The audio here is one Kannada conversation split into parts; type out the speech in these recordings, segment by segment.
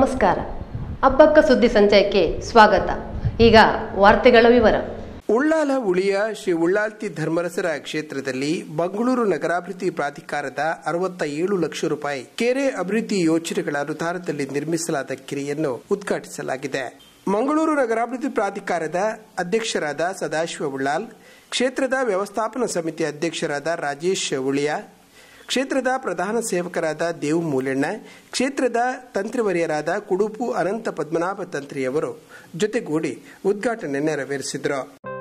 ನಮಸ್ಕಾರ ಹಬ್ಬಕ್ಕ ಸುದ್ದಿ ಸಂಚಯಕ್ಕೆ ಸ್ವಾಗತ ಈಗ ವಾರ್ತೆಗಳ ವಿವರ ಉಳ್ಳಾಲ ಉಳಿಯ ಶ್ರೀ ಉಳ್ಳಾಲ್ತಿ ಧರ್ಮರಸರ ಕ್ಷೇತ್ರದಲ್ಲಿ ಬೆಂಗಳೂರು ನಗರಾಭಿವೃದ್ಧಿ ಪ್ರಾಧಿಕಾರದ ಅರವತ್ತ ಏಳು ಲಕ್ಷ ರೂಪಾಯಿ ಕೆರೆ ಅಭಿವೃದ್ಧಿ ಯೋಜನೆಗಳ ಅನುದಾನದಲ್ಲಿ ನಿರ್ಮಿಸಲಾದ ಕೆರೆಯನ್ನು ಉದ್ಘಾಟಿಸಲಾಗಿದೆ ಮಂಗಳೂರು ನಗರಾಭಿವೃದ್ಧಿ ಪ್ರಾಧಿಕಾರದ ಅಧ್ಯಕ್ಷರಾದ ಸದಾಶಿವ ಉಳ್ಳಾಲ್ ಕ್ಷೇತ್ರದ ವ್ಯವಸ್ಥಾಪನಾ ಸಮಿತಿ ಅಧ್ಯಕ್ಷರಾದ ರಾಜೇಶ್ ಉಳಿಯ ಕ್ಷೇತ್ರದ ಪ್ರಧಾನ ಸೇವಕರಾದ ದೇವು ಮೂಲೆಣ್ಣ ಕ್ಷೇತ್ರದ ತಂತ್ರಿವರಿಯರಾದ ಕುಡುಪು ಅನಂತ ಪದ್ಮನಾಭ ತಂತ್ರಿಯವರು ಜೊತೆಗೂಡಿ ಉದ್ಘಾಟನೆ ನೆರವೇರಿಸಿದರು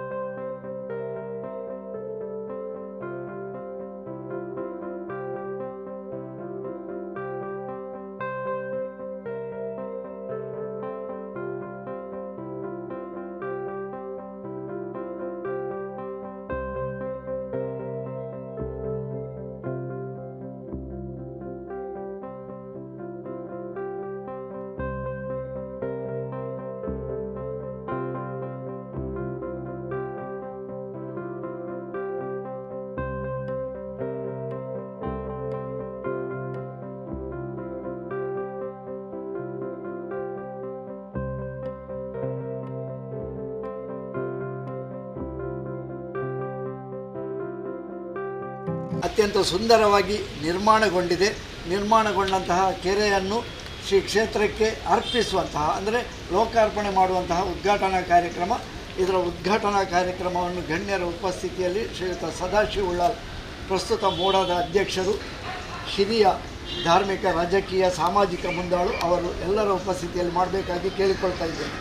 ಅತ್ಯಂತ ಸುಂದರವಾಗಿ ನಿರ್ಮಾಣಗೊಂಡಿದೆ ನಿರ್ಮಾಣಗೊಂಡಂತಹ ಕೆರೆಯನ್ನು ಶ್ರೀ ಕ್ಷೇತ್ರಕ್ಕೆ ಅರ್ಪಿಸುವಂತಹ ಅಂದರೆ ಲೋಕಾರ್ಪಣೆ ಮಾಡುವಂತಹ ಉದ್ಘಾಟನಾ ಕಾರ್ಯಕ್ರಮ ಇದರ ಉದ್ಘಾಟನಾ ಕಾರ್ಯಕ್ರಮವನ್ನು ಗಣ್ಯರ ಉಪಸ್ಥಿತಿಯಲ್ಲಿ ಶ್ರೀಯುತ ಸದಾಶಿವ ಉಳ್ಳಾಲ್ ಪ್ರಸ್ತುತ ಮೋಡದ ಅಧ್ಯಕ್ಷರು ಹಿರಿಯ ಧಾರ್ಮಿಕ ರಾಜಕೀಯ ಸಾಮಾಜಿಕ ಮುಂದಾಳು ಅವರು ಎಲ್ಲರ ಉಪಸ್ಥಿತಿಯಲ್ಲಿ ಮಾಡಬೇಕಾಗಿ ಕೇಳಿಕೊಳ್ತಾ ಇದ್ದೇನೆ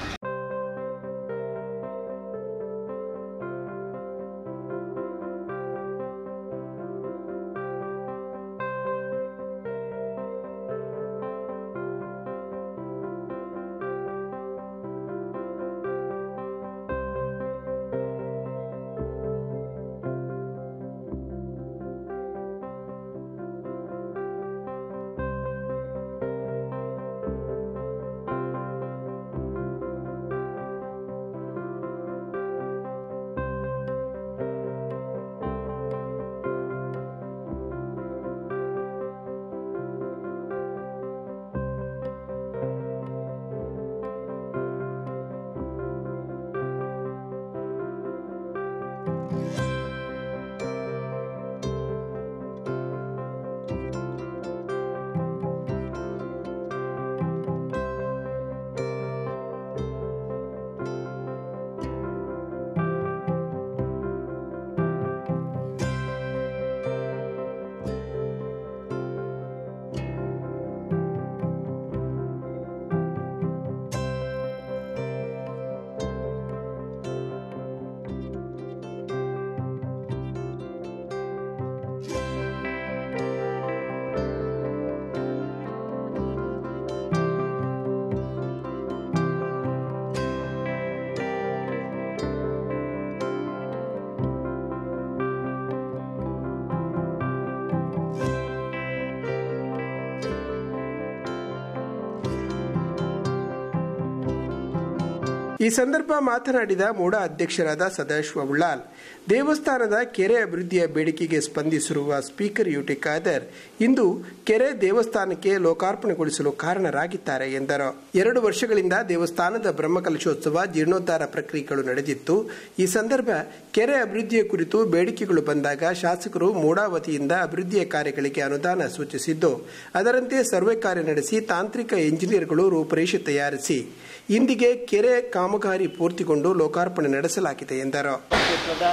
ಈ ಸಂದರ್ಭ ಮಾತನಾಡಿದ ಮೂಡ ಅಧ್ಯಕ್ಷರಾದ ಸದಾಶಿವ ಉಳ್ಳಾಲ್ ದೇವಸ್ಥಾನದ ಕೆರೆ ಅಭಿವೃದ್ಧಿಯ ಬೇಡಿಕೆಗೆ ಸ್ಪಂದಿಸಿರುವ ಸ್ಪೀಕರ್ ಯುಟಿ ಖಾದರ್ ಇಂದು ಕೆರೆ ದೇವಸ್ಥಾನಕ್ಕೆ ಲೋಕಾರ್ಪಣೆಗೊಳಿಸಲು ಕಾರಣರಾಗಿದ್ದಾರೆ ಎಂದರು ಎರಡು ವರ್ಷಗಳಿಂದ ದೇವಸ್ಥಾನದ ಬ್ರಹ್ಮಕಲಶೋತ್ಸವ ಜೀರ್ಣೋದ್ಧಾರ ಪ್ರಕ್ರಿಯೆಗಳು ನಡೆದಿತ್ತು ಈ ಸಂದರ್ಭ ಕೆರೆ ಅಭಿವೃದ್ಧಿಯ ಕುರಿತು ಬೇಡಿಕೆಗಳು ಬಂದಾಗ ಶಾಸಕರು ಮೂಡಾ ವತಿಯಿಂದ ಅಭಿವೃದ್ಧಿಯ ಕಾರ್ಯಗಳಿಗೆ ಅನುದಾನ ಸೂಚಿಸಿದ್ದು ಅದರಂತೆ ಸರ್ವೆ ಕಾರ್ಯ ನಡೆಸಿ ತಾಂತ್ರಿಕ ಇಂಜಿನಿಯರ್ಗಳು ರೂಪರೇಷೆ ತಯಾರಿಸಿ ಇಂದಿಗೆ ಕೆರೆ ಕಾಮಗಾರಿ ಪೂರ್ತಿಗೊಂಡು ಲೋಕಾರ್ಪಣೆ ನಡೆಸಲಾಗಿದೆ ಎಂದರು ಕ್ಷೇತ್ರದ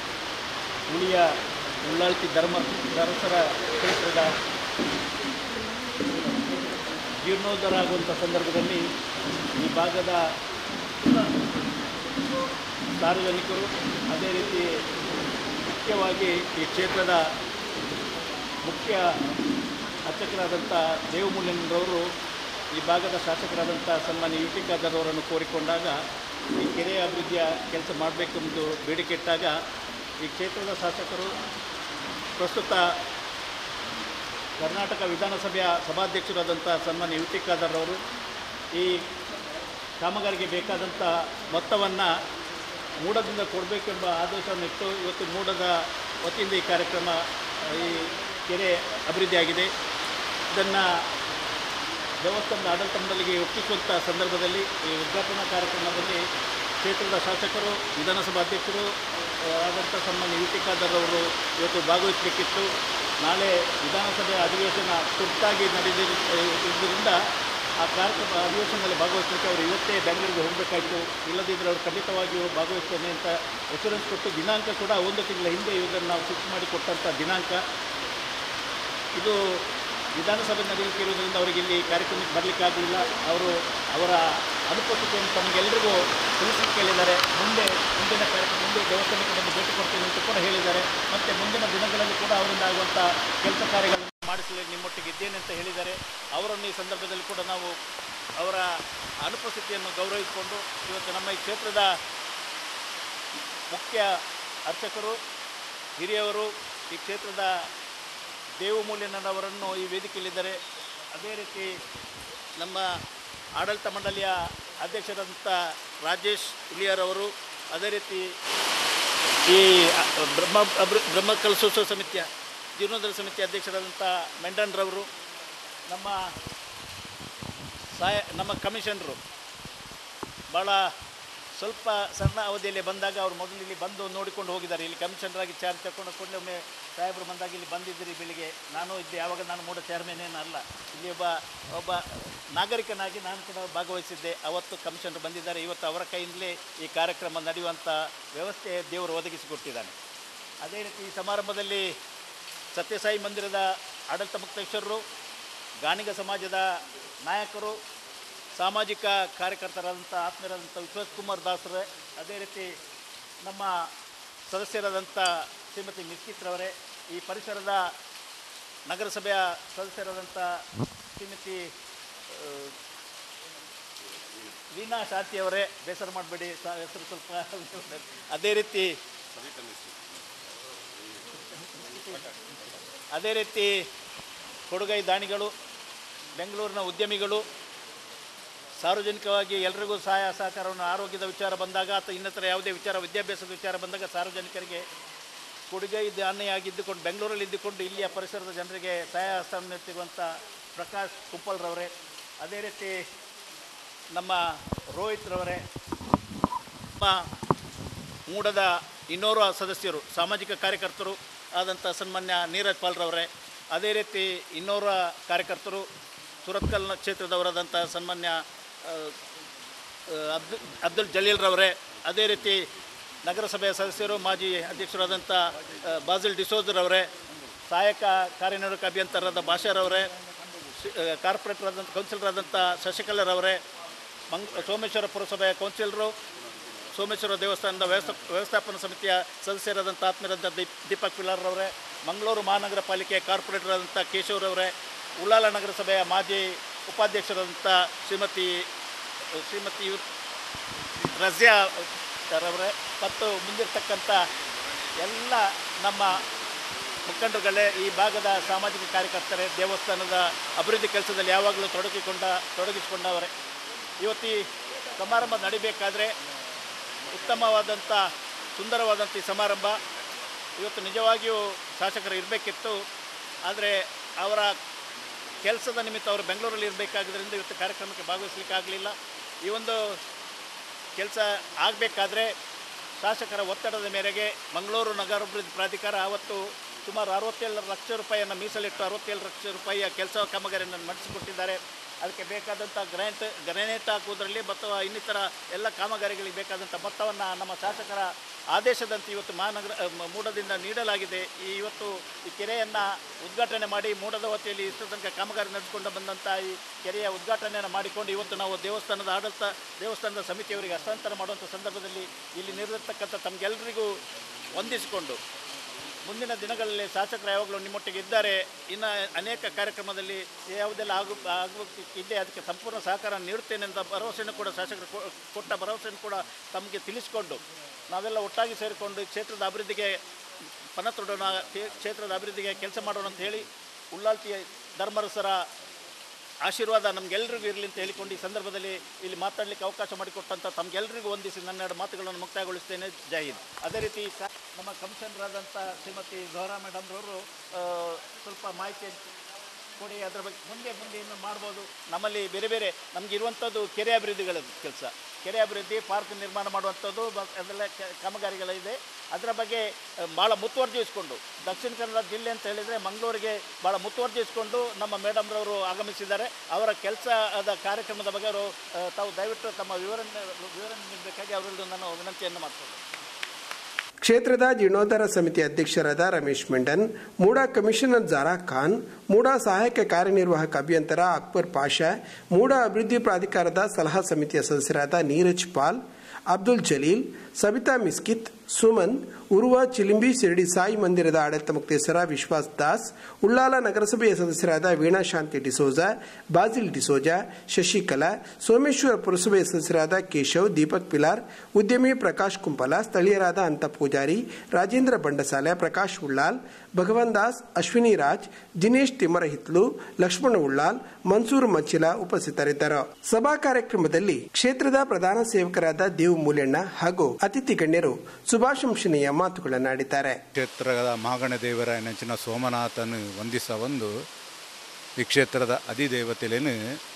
ಉಳಿಯ ಉಳ್ಳಾಳ್ತಿ ಧರ್ಮ ಧರ್ಮಸರ ಕ್ಷೇತ್ರದ ಜೀರ್ಣೋದ್ಧಾರ ಆಗುವಂಥ ಸಂದರ್ಭದಲ್ಲಿ ಈ ಭಾಗದ ಸಾರ್ವಜನಿಕರು ಅದೇ ರೀತಿ ಮುಖ್ಯವಾಗಿ ಈ ಕ್ಷೇತ್ರದ ಮುಖ್ಯ ಅರ್ಚಕರಾದಂಥ ದೇವಮೂಲ್ಯನರವರು ಈ ಭಾಗದ ಶಾಸಕರಾದಂಥ ಸನ್ಮಾನ್ಯ ಯು ಟಿ ಖಾದರ್ ಅವರನ್ನು ಕೋರಿಕೊಂಡಾಗ ಈ ಕೆರೆ ಅಭಿವೃದ್ಧಿಯ ಕೆಲಸ ಮಾಡಬೇಕೆಂದು ಬೇಡಿಕೆ ಇಟ್ಟಾಗ ಈ ಕ್ಷೇತ್ರದ ಶಾಸಕರು ಪ್ರಸ್ತುತ ಕರ್ನಾಟಕ ವಿಧಾನಸಭೆಯ ಸಭಾಧ್ಯಕ್ಷರಾದಂಥ ಸನ್ಮಾನ್ಯ ಯು ಟಿ ಖಾದರ್ ಅವರು ಈ ಕಾಮಗಾರಿಗೆ ಬೇಕಾದಂಥ ಮೊತ್ತವನ್ನು ಮೂಡದಿಂದ ಕೊಡಬೇಕೆಂಬ ಆದೇಶವನ್ನು ಇಟ್ಟು ಇವತ್ತು ಮೂಡದ ವತಿಯಿಂದ ಈ ಕಾರ್ಯಕ್ರಮ ಈ ಕೆರೆ ಅಭಿವೃದ್ಧಿಯಾಗಿದೆ ಇದನ್ನು ದೇವಸ್ಥಾನದ ಆಡಳಿತ ಮಂಡಳಿಗೆ ಒಪ್ಪಿಸುವಂಥ ಸಂದರ್ಭದಲ್ಲಿ ಈ ಉದ್ಘಾಟನಾ ಕಾರ್ಯಕ್ರಮದಲ್ಲಿ ಕ್ಷೇತ್ರದ ಶಾಸಕರು ವಿಧಾನಸಭಾ ಅಧ್ಯಕ್ಷರು ಆ, ಆದಂಥ ಸನ್ಮಾನ್ಯ ಯು ಟಿ ಖಾದರ್ ಅವರು ಇವತ್ತು ಭಾಗವಹಿಸಬೇಕಿತ್ತು ನಾಳೆ ವಿಧಾನಸಭೆ ಅಧಿವೇಶನ ತುರ್ತಾಗಿ ನಡೆದಿದ್ದರಿಂದ ಆ ಕಾರ್ಯಕ್ರಮ ಅಧಿವೇಶನದಲ್ಲಿ ಭಾಗವಹಿಸಲಿಕ್ಕೆ ಅವರು ಇವತ್ತೇ ಬೆಂಗಳೂರಿಗೆ ಹೋಗಬೇಕಾಯಿತು ಇಲ್ಲದಿದ್ದರೆ ಅವರು ಖಂಡಿತವಾಗಿಯೂ ಭಾಗವಹಿಸ್ತೇನೆ ಅಂತ ಎಶ್ಯೂರೆನ್ಸ್ ಕೊಟ್ಟು ದಿನಾಂಕ ಕೂಡ ಒಂದು ತಿಂಗಳ ಹಿಂದೆ ಇದನ್ನು ನಾವು ಫಿಕ್ಸ್ ಮಾಡಿ ಕೊಟ್ಟಂಥ ದಿನಾಂಕ ಇದು ವಿಧಾನಸಭೆ ನಡೆಯಲಿಕ್ಕೆ ಇರುವುದರಿಂದ ಅವರಿಗೆ ಇಲ್ಲಿ ಕಾರ್ಯಕ್ರಮಕ್ಕೆ ಬರಲಿಕ್ಕಾಗಲಿಲ್ಲ ಅವರು ಅವರ ಅನುಪಸ್ಥಿತಿಯನ್ನು ತಮಗೆಲ್ಲರಿಗೂ ತಿಳಿಸಲಿಕ್ಕೆ ಹೇಳಿದ್ದಾರೆ ಮುಂದೆ ಮುಂದಿನ ಕಾರ್ಯಕ್ರಮ ಮುಂದೆ ದೇವಸ್ಥಾನಕ್ಕೆ ಬಂದು ಭೇಟಿ ಕೊಡ್ತೇನೆ ಅಂತ ಕೂಡ ಹೇಳಿದ್ದಾರೆ ಮತ್ತು ಮುಂದಿನ ದಿನಗಳಲ್ಲಿ ಕೂಡ ಅವರಿಂದ ಆಗುವಂಥ ಕೆಲಸ ಕಾರ್ಯಗಳನ್ನು ಮಾಡಿಸಲಿ ನಿಮ್ಮೊಟ್ಟಿಗೆ ಇದ್ದೇನೆ ಅಂತ ಹೇಳಿದ್ದಾರೆ ಅವರನ್ನು ಈ ಸಂದರ್ಭದಲ್ಲಿ ಕೂಡ ನಾವು ಅವರ ಅನುಪಸ್ಥಿತಿಯನ್ನು ಗೌರವಿಸಿಕೊಂಡು ಇವತ್ತು ನಮ್ಮ ಈ ಕ್ಷೇತ್ರದ ಮುಖ್ಯ ಅರ್ಚಕರು ಹಿರಿಯವರು ಈ ಕ್ಷೇತ್ರದ ದೇವಮೂಲ್ಯನವರನ್ನು ಈ ವೇದಿಕೆಯಲ್ಲಿದ್ದಾರೆ ಅದೇ ರೀತಿ ನಮ್ಮ ಆಡಳಿತ ಮಂಡಳಿಯ ಅಧ್ಯಕ್ಷರಾದಂಥ ರಾಜೇಶ್ ಇಲಿಯರವರು ಅದೇ ರೀತಿ ಈ ಅ- ಬ್ರಹ್ಮ ಅಭೃ- ಬ್ರಹ್ಮ ಕಲಶೋತ್ಸವ ಸಮಿತಿಯ ಜೀರ್ಣೋದ್ಧಾರ ಸಮಿತಿ ಅಧ್ಯಕ್ಷರಾದಂಥ ಮೆಂಡನ್ರವರು ನಮ್ಮ ಸಹಾಯ ನಮ್ಮ ಕಮಿಷನರು ಭಾಳ ಸ್ವಲ್ಪ ಸಣ್ಣ ಅವಧಿಯಲ್ಲಿ ಬಂದಾಗ ಅವರು ಮೊದಲು ಇಲ್ಲಿ ಬಂದು ನೋಡಿಕೊಂಡು ಹೋಗಿದ್ದಾರೆ ಇಲ್ಲಿ ಕಮಿಷನರ್ ಆಗಿ ಚಾರ್ಜ್ ತಗೊಂಡು ಕೂಡಲೇ ಒಮ್ಮೆ ಸಾಹೇಬರು ಬಂದಾಗ ಇಲ್ಲಿ ಬಂದಿದ್ದೀರಿ ಬೆಳಿಗ್ಗೆ ನಾನು ಇದ್ದೆ ಯಾವಾಗ ನಾನು ಮೂಡ ಚೇರ್ಮನ್ ಏನಲ್ಲ ಇಲ್ಲಿ ಒಬ್ಬ ಒಬ್ಬ ನಾಗರಿಕನಾಗಿ ನಾನು ಕೂಡ ಭಾಗವಹಿಸಿದ್ದೆ ಅವತ್ತು ಕಮಿಷನರ್ ಬಂದಿದ್ದಾರೆ ಇವತ್ತು ಅವರ ಕೈಯಿಂದಲೇ ಈ ಕಾರ್ಯಕ್ರಮ ನಡೆಯುವಂಥ ವ್ಯವಸ್ಥೆ ದೇವರು ಒದಗಿಸಿಕೊಟ್ಟಿದ್ದಾನೆ ಅದೇ ರೀತಿ ಈ ಸಮಾರಂಭದಲ್ಲಿ ಸತ್ಯಸಾಯಿ ಮಂದಿರದ ಆಡಳಿತ ಮುಕ್ತೇಶ್ವರರು ಗಾಣಿಗ ಸಮಾಜದ ನಾಯಕರು ಸಾಮಾಜಿಕ ಕಾರ್ಯಕರ್ತರಾದಂಥ ಆತ್ಮೀಯರಾದಂಥ ವಿಶ್ವತ್ ಕುಮಾರ್ ದಾಸರೇ ಅದೇ ರೀತಿ ನಮ್ಮ ಸದಸ್ಯರಾದಂಥ ಶ್ರೀಮತಿ ಮಿಸ್ಕಿತ್ರವರೇ ಈ ಪರಿಸರದ ನಗರಸಭೆಯ ಸದಸ್ಯರಾದಂಥ ಶ್ರೀಮತಿ ಆ, ವೀಣಾ ಶಾಂತಿಯವರೇ ಬೇಸರ ಮಾಡಬೇಡಿ ಹೆಸರು ಸ್ವಲ್ಪ ಅದೇ ರೀತಿ ಅದೇ ರೀತಿ ಕೊಡುಗೈ ದಾನಿಗಳು ಬೆಂಗಳೂರಿನ ಉದ್ಯಮಿಗಳು ಸಾರ್ವಜನಿಕವಾಗಿ ಎಲ್ರಿಗೂ ಸಹಾಯ ಸಹಕಾರವನ್ನು ಆರೋಗ್ಯದ ವಿಚಾರ ಬಂದಾಗ ಅಥವಾ ಇನ್ನಿತರ ಯಾವುದೇ ವಿಚಾರ ವಿದ್ಯಾಭ್ಯಾಸದ ವಿಚಾರ ಬಂದಾಗ ಸಾರ್ವಜನಿಕರಿಗೆ ಕೊಡುಗೈ ದಾನಿಯಾಗಿದ್ದುಕೊಂಡು ಬೆಂಗಳೂರಲ್ಲಿ ಇದ್ದುಕೊಂಡು ಇಲ್ಲಿಯ ಪರಿಸರದ ಜನರಿಗೆ ಸಹಾಯ ಹಸ್ತವನ್ನು ನೀಡ್ತಿರುವಂಥ ಪ್ರಕಾಶ್ ಕುಪ್ಪಲ್ರವರೇ ಅದೇ ರೀತಿ ನಮ್ಮ ರೋಹಿತ್ ರವರೇ ನಮ್ಮ ಮೂಡದ ಇನ್ನೋರ್ವ ಸದಸ್ಯರು ಸಾಮಾಜಿಕ ಕಾರ್ಯಕರ್ತರು ಆದಂಥ ಸನ್ಮಾನ್ಯ ನೀರಜ್ ಪಾಲ್ರವರೇ ಅದೇ ರೀತಿ ಇನ್ನೋರ್ವ ಕಾರ್ಯಕರ್ತರು ಸುರತ್ಕಲ್ ಕ್ಷೇತ್ರದವರಾದಂಥ ಸನ್ಮಾನ್ಯ ಆ, ಆ, ಅಬ್ದು ಅಬ್ದುಲ್ ಜಲೀಲ್ ರವರೇ ಅದೇ ರೀತಿ ನಗರಸಭೆಯ ಸದಸ್ಯರು ಮಾಜಿ ಅಧ್ಯಕ್ಷರಾದಂಥ ಆ, ಬಾಜಿಲ್ ಡಿಸೋಜ್ರವರೇ ಸಹಾಯಕ ಕಾರ್ಯನಿರ್ವಾಹಕ ಅಭಿಯಂತರಾದ ಭಾಷಾರವರೇ ಕಾರ್ಪೊರೇಟರ್ ಆದಂಥ ಕೌನ್ಸಿಲರ್ ಆದಂಥ ಶಶಿಕಲಾರವರೇ ಮಂಗ್ ಸೋಮೇಶ್ವರ ಪುರಸಭೆಯ ಕೌನ್ಸಿಲರು ಸೋಮೇಶ್ವರ ದೇವಸ್ಥಾನದ ವ್ಯವಸ್ಥಾ ವ್ಯವಸ್ಥಾಪನಾ ಸಮಿತಿಯ ಸದಸ್ಯರಾದಂಥ ಆತ್ಮೀಯರಾದಂಥ ದೀಪ್ ದೀಪಕ್ ಪಿಲಾರ್ರವರೇ ಮಂಗಳೂರು ಮಹಾನಗರ ಪಾಲಿಕೆಯ ಕಾರ್ಪೊರೇಟರ್ ಆದಂಥ ಕೇಶವರವರೇ ಉಳ್ಳಾಲ ನಗರಸಭೆಯ ಮಾಜಿ ಉಪಾಧ್ಯಕ್ಷರಾದಂಥ ಶ್ರೀಮತಿ ಶ್ರೀಮತಿ ಇವ್ರು ರಜ್ಯಾ ರವರೇ ಮತ್ತು ಮುಂದಿರ್ತಕ್ಕಂಥ ಎಲ್ಲ ನಮ್ಮ ಮುಖಂಡರುಗಳೇ ಈ ಭಾಗದ ಸಾಮಾಜಿಕ ಕಾರ್ಯಕರ್ತರೇ ದೇವಸ್ಥಾನದ ಅಭಿವೃದ್ಧಿ ಕೆಲಸದಲ್ಲಿ ಯಾವಾಗಲೂ ತೊಡಗಿಕೊಂಡ ತೊಡಗಿಸಿಕೊಂಡವರೇ ಇವತ್ತು ಈ ಸಮಾರಂಭ ನಡಿಬೇಕಾದ್ರೆ ಉತ್ತಮವಾದಂಥ ಸುಂದರವಾದಂಥ ಈ ಸಮಾರಂಭ ಇವತ್ತು ನಿಜವಾಗಿಯೂ ಶಾಸಕರು ಇರಬೇಕಿತ್ತು ಆದರೆ ಅವರ ಕೆಲಸದ ನಿಮಿತ್ತ ಅವರು ಬೆಂಗಳೂರಲ್ಲಿ ಇರಬೇಕಾದ್ರಿಂದ ಇವತ್ತು ಕಾರ್ಯಕ್ರಮಕ್ಕೆ ಭಾಗವಹಿಸಲಿಕ್ಕೆ ಆಗಲಿಲ್ಲ ಈ ಒಂದು ಕೆಲಸ ಆಗಬೇಕಾದ್ರೆ ಶಾಸಕರ ಒತ್ತಡದ ಮೇರೆಗೆ ಮಂಗಳೂರು ನಗರಾಭಿವೃದ್ಧಿ ಪ್ರಾಧಿಕಾರ ಆವತ್ತು ಸುಮಾರು ಅರವತ್ತೇಳು ಲಕ್ಷ ರೂಪಾಯಿಯನ್ನು ಮೀಸಲಿಟ್ಟು ಅರವತ್ತೇಳು ಲಕ್ಷ ರೂಪಾಯಿಯ ಕೆಲಸ ಕಾಮಗಾರಿಯನ್ನು ನಡೆಸಿಕೊಟ್ಟಿದ್ದಾರೆ ಅದಕ್ಕೆ ಬೇಕಾದಂಥ ಗ್ರ್ಯಾಂಟ್ ಗ್ರಾನೇಟ್ ಹಾಕುವುದರಲ್ಲಿ ಮತ್ತು ಇನ್ನಿತರ ಎಲ್ಲ ಕಾಮಗಾರಿಗಳಿಗೆ ಬೇಕಾದಂಥ ಮೊತ್ತವನ್ನು ನಮ್ಮ ಶಾಸಕರ ಆದೇಶದಂತೆ ಇವತ್ತು ಮಹಾನಗರ ಅ, ಮ- ಮೂಡದಿಂದ ನೀಡಲಾಗಿದೆ ಈ ಇವತ್ತು ಈ ಕೆರೆಯನ್ನು ಉದ್ಘಾಟನೆ ಮಾಡಿ ಮೂಡದ ಹೊತ್ತಿಯಲ್ಲಿ ಇಷ್ಟು ತನಕ ಕಾಮಗಾರಿ ನಡೆಸಿಕೊಂಡು ಬಂದಂಥ ಈ ಕೆರೆಯ ಉದ್ಘಾಟನೆಯನ್ನು ಮಾಡಿಕೊಂಡು ಇವತ್ತು ನಾವು ದೇವಸ್ಥಾನದ ಆಡಳಿತ ದೇವಸ್ಥಾನದ ಸಮಿತಿಯವರಿಗೆ ಹಸ್ತಾಂತರ ಮಾಡುವಂಥ ಸಂದರ್ಭದಲ್ಲಿ ಇಲ್ಲಿ ನೆರೆದಿರ್ತಕ್ಕಂಥ ತಮಗೆಲ್ಲರಿಗೂ ವಂದಿಸಿಕೊಂಡು ಮುಂದಿನ ದಿನಗಳಲ್ಲಿ ಶಾಸಕರು ಯಾವಾಗಲೂ ನಿಮ್ಮೊಟ್ಟಿಗೆ ಇದ್ದಾರೆ ಇನ್ನು ಅನೇಕ ಕಾರ್ಯಕ್ರಮದಲ್ಲಿ ಯಾವುದೆಲ್ಲ ಆಗು ಆಗುತ್ತಿದೆ ಅದಕ್ಕೆ ಸಂಪೂರ್ಣ ಸಹಕಾರ ನೀಡುತ್ತೇನೆ ಅಂತ ಭರವಸೆಯನ್ನು ಕೂಡ ಶಾಸಕರು ಕೊ- ಕೊಟ್ಟ ಭರವಸೆಯನ್ನು ಕೂಡ ತಮಗೆ ತಿಳಿಸಿಕೊಂಡು ನಾವೆಲ್ಲ ಒಟ್ಟಾಗಿ ಸೇರಿಕೊಂಡು ಈ ಕ್ಷೇತ್ರದ ಅಭಿವೃದ್ಧಿಗೆ ಪಣ ತೊಡೋಣ ಕ್ಷೇ- ಕ್ಷೇತ್ರದ ಅಭಿವೃದ್ಧಿಗೆ ಕೆಲಸ ಮಾಡೋಣ ಅಂತ ಹೇಳಿ ಉಳ್ಳಾಲ್ತಿ ಧರ್ಮರಸರ ಆಶೀರ್ವಾದ ನಮಗೆಲ್ಲರಿಗೂ ಇರಲಿ ಅಂತ ಹೇಳಿಕೊಂಡು ಈ ಸಂದರ್ಭದಲ್ಲಿ ಇಲ್ಲಿ ಮಾತಾಡಲಿಕ್ಕೆ ಅವಕಾಶ ಮಾಡಿಕೊಟ್ಟಂಥ ತಮಗೆಲ್ಲರಿಗೂ ವಂದಿಸಿ ನನ್ನೆರಡು ಮಾತುಗಳನ್ನು ಮುಕ್ತಾಯಗೊಳಿಸ್ತೇನೆ ಜೈ ಹಿಂದ್ ಅದೇ ರೀತಿ ಕ- ನಮ್ಮ ಕಮಿಷನರ್ ಆದಂಥ ಶ್ರೀಮತಿ ಗೋರಾ ಮೇಡಮ್ರವರು ಸ್ವಲ್ಪ ಮಾಹಿತಿ ಕೊಡಿ ಅದರ ಬಗ್ಗೆ ಮುಂದೆ ಮುಂದೆ ಏನು ಮಾಡ್ಬೋದು ನಮ್ಮಲ್ಲಿ ಬೇರೆ ಬೇರೆ ನಮ್ಗೆ ಇರುವಂಥದ್ದು ಕೆರೆ ಅಭಿವೃದ್ಧಿಗಳ ಕೆಲಸ ಕೆರೆ ಅಭಿವೃದ್ಧಿ ಪಾರ್ಕ್ ನಿರ್ಮಾಣ ಮಾಡುವಂಥದ್ದು ಬ- ಅದೆಲ್ಲ ಕೆ- ಕಾಮಗಾರಿಗಳಿದೆ ಅದರ ಬಗ್ಗೆ ಭಾಳ ಮುತುವರ್ಜಿಸ್ಕೊಂಡು ದಕ್ಷಿಣ ಕನ್ನಡ ಜಿಲ್ಲೆ ಅಂತ ಹೇಳಿದರೆ ಮಂಗಳೂರಿಗೆ ಭಾಳ ಮುತುವರ್ಜಿಸ್ಕೊಂಡು ನಮ್ಮ ಮೇಡಮ್ರವರು ಆಗಮಿಸಿದ್ದಾರೆ ಅವರ ಕೆಲಸದ ಕಾರ್ಯಕ್ರಮದ ಬಗ್ಗೆ ಅವರು ಆ, ತಾವು ದಯವಿಟ್ಟು ತಮ್ಮ ವಿವರಣೆ ವಿವರಣೆ ನೀಡಬೇಕಾಗಿ ಅವರಲ್ಲಿ ನಾನು ವಿನಂತಿಯನ್ನು ಮಾಡ್ತೀನಿ ಕ್ಷೇತ್ರದ ಜೀರ್ಣೋದ್ಧಾರ ಸಮಿತಿ ಅಧ್ಯಕ್ಷರಾದ ರಮೇಶ್ ಮೆಂಡನ್ ಮೂಡಾ ಕಮಿಷನರ್ ಜಾರಾ ಖಾನ್ ಮೂಡಾ ಸಹಾಯಕ ಕಾರ್ಯನಿರ್ವಾಹಕ ಅಭಿಯಂತರ ಅಕ್ಬರ್ ಪಾಷಾ ಮೂಡಾ ಅಭಿವೃದ್ಧಿ ಪ್ರಾಧಿಕಾರದ ಸಲಹಾ ಸಮಿತಿಯ ಸದಸ್ಯರಾದ ನೀರಜ್ ಪಾಲ್ ಅಬ್ದುಲ್ ಜಲೀಲ್ ಸಬಿತಾ ಮಿಸ್ಕಿತ್ ಸುಮನ್ ಉರುವ ಚಿಲಿಂಬಿ ಶಿರಡಿ ಸಾಯಿ ಮಂದಿರದ ಆಡಳಿತ ಮುಕ್ತೇಸರ ವಿಶ್ವಾಸ್ ದಾಸ್ ಉಳ್ಳಾಲ ನಗರಸಭೆಯ ಸದಸ್ಯರಾದ ವೀಣಾ ಶಾಂತಿ ಡಿಸೋಜ ಬಾಜಿಲ್ ಡಿಸೋಜ ಶಶಿಕಲಾ ಸೋಮೇಶ್ವರ ಪುರಸಭೆಯ ಸದಸ್ಯರಾದ ಕೇಶವ್ ದೀಪಕ್ ಪಿಲಾರ್ ಉದ್ಯಮಿ ಪ್ರಕಾಶ್ ಕುಂಪಲ ಸ್ಥಳೀಯರಾದ ಅಂತ ಪೂಜಾರಿ ರಾಜೇಂದ್ರ ಬಂಡಸಾಲೆ ಪ್ರಕಾಶ್ ಉಳ್ಳಾಲ್ ಭಗವಾನ್ ದಾಸ್ ಅಶ್ವಿನಿ ರಾಜ್ ದಿನೇಶ್ ತಿಮ್ಮರಹಿತ್ಲು ಲಕ್ಷ್ಮಣ ಉಳ್ಳಾಲ್ ಮನ್ಸೂರ್ ಮಚ್ಚಿಲ ಉಪಸ್ಥಿತರಿದ್ದರು ಸಭಾ ಕಾರ್ಯಕ್ರಮದಲ್ಲಿ ಕ್ಷೇತ್ರದ ಪ್ರಧಾನ ಸೇವಕರಾದ ದೇವ್ ಮೂಲೆಣ್ಣ ಹಾಗೂ ಅತಿಥಿ ಗಣ್ಯರು ಶುಭಾಶಂಸನೀಯ ಮಾತುಗಳನ್ನಾಡಿದ್ದಾರೆ ಕ್ಷೇತ್ರದ ಮಾಗಣ ದೇವರ ನೆಂಚಿನ ಸೋಮನಾಥನು ವಂದಿಸ ಒಂದು ಈ ಕ್ಷೇತ್ರದ ಅಧಿದೇವತೆಲೇನು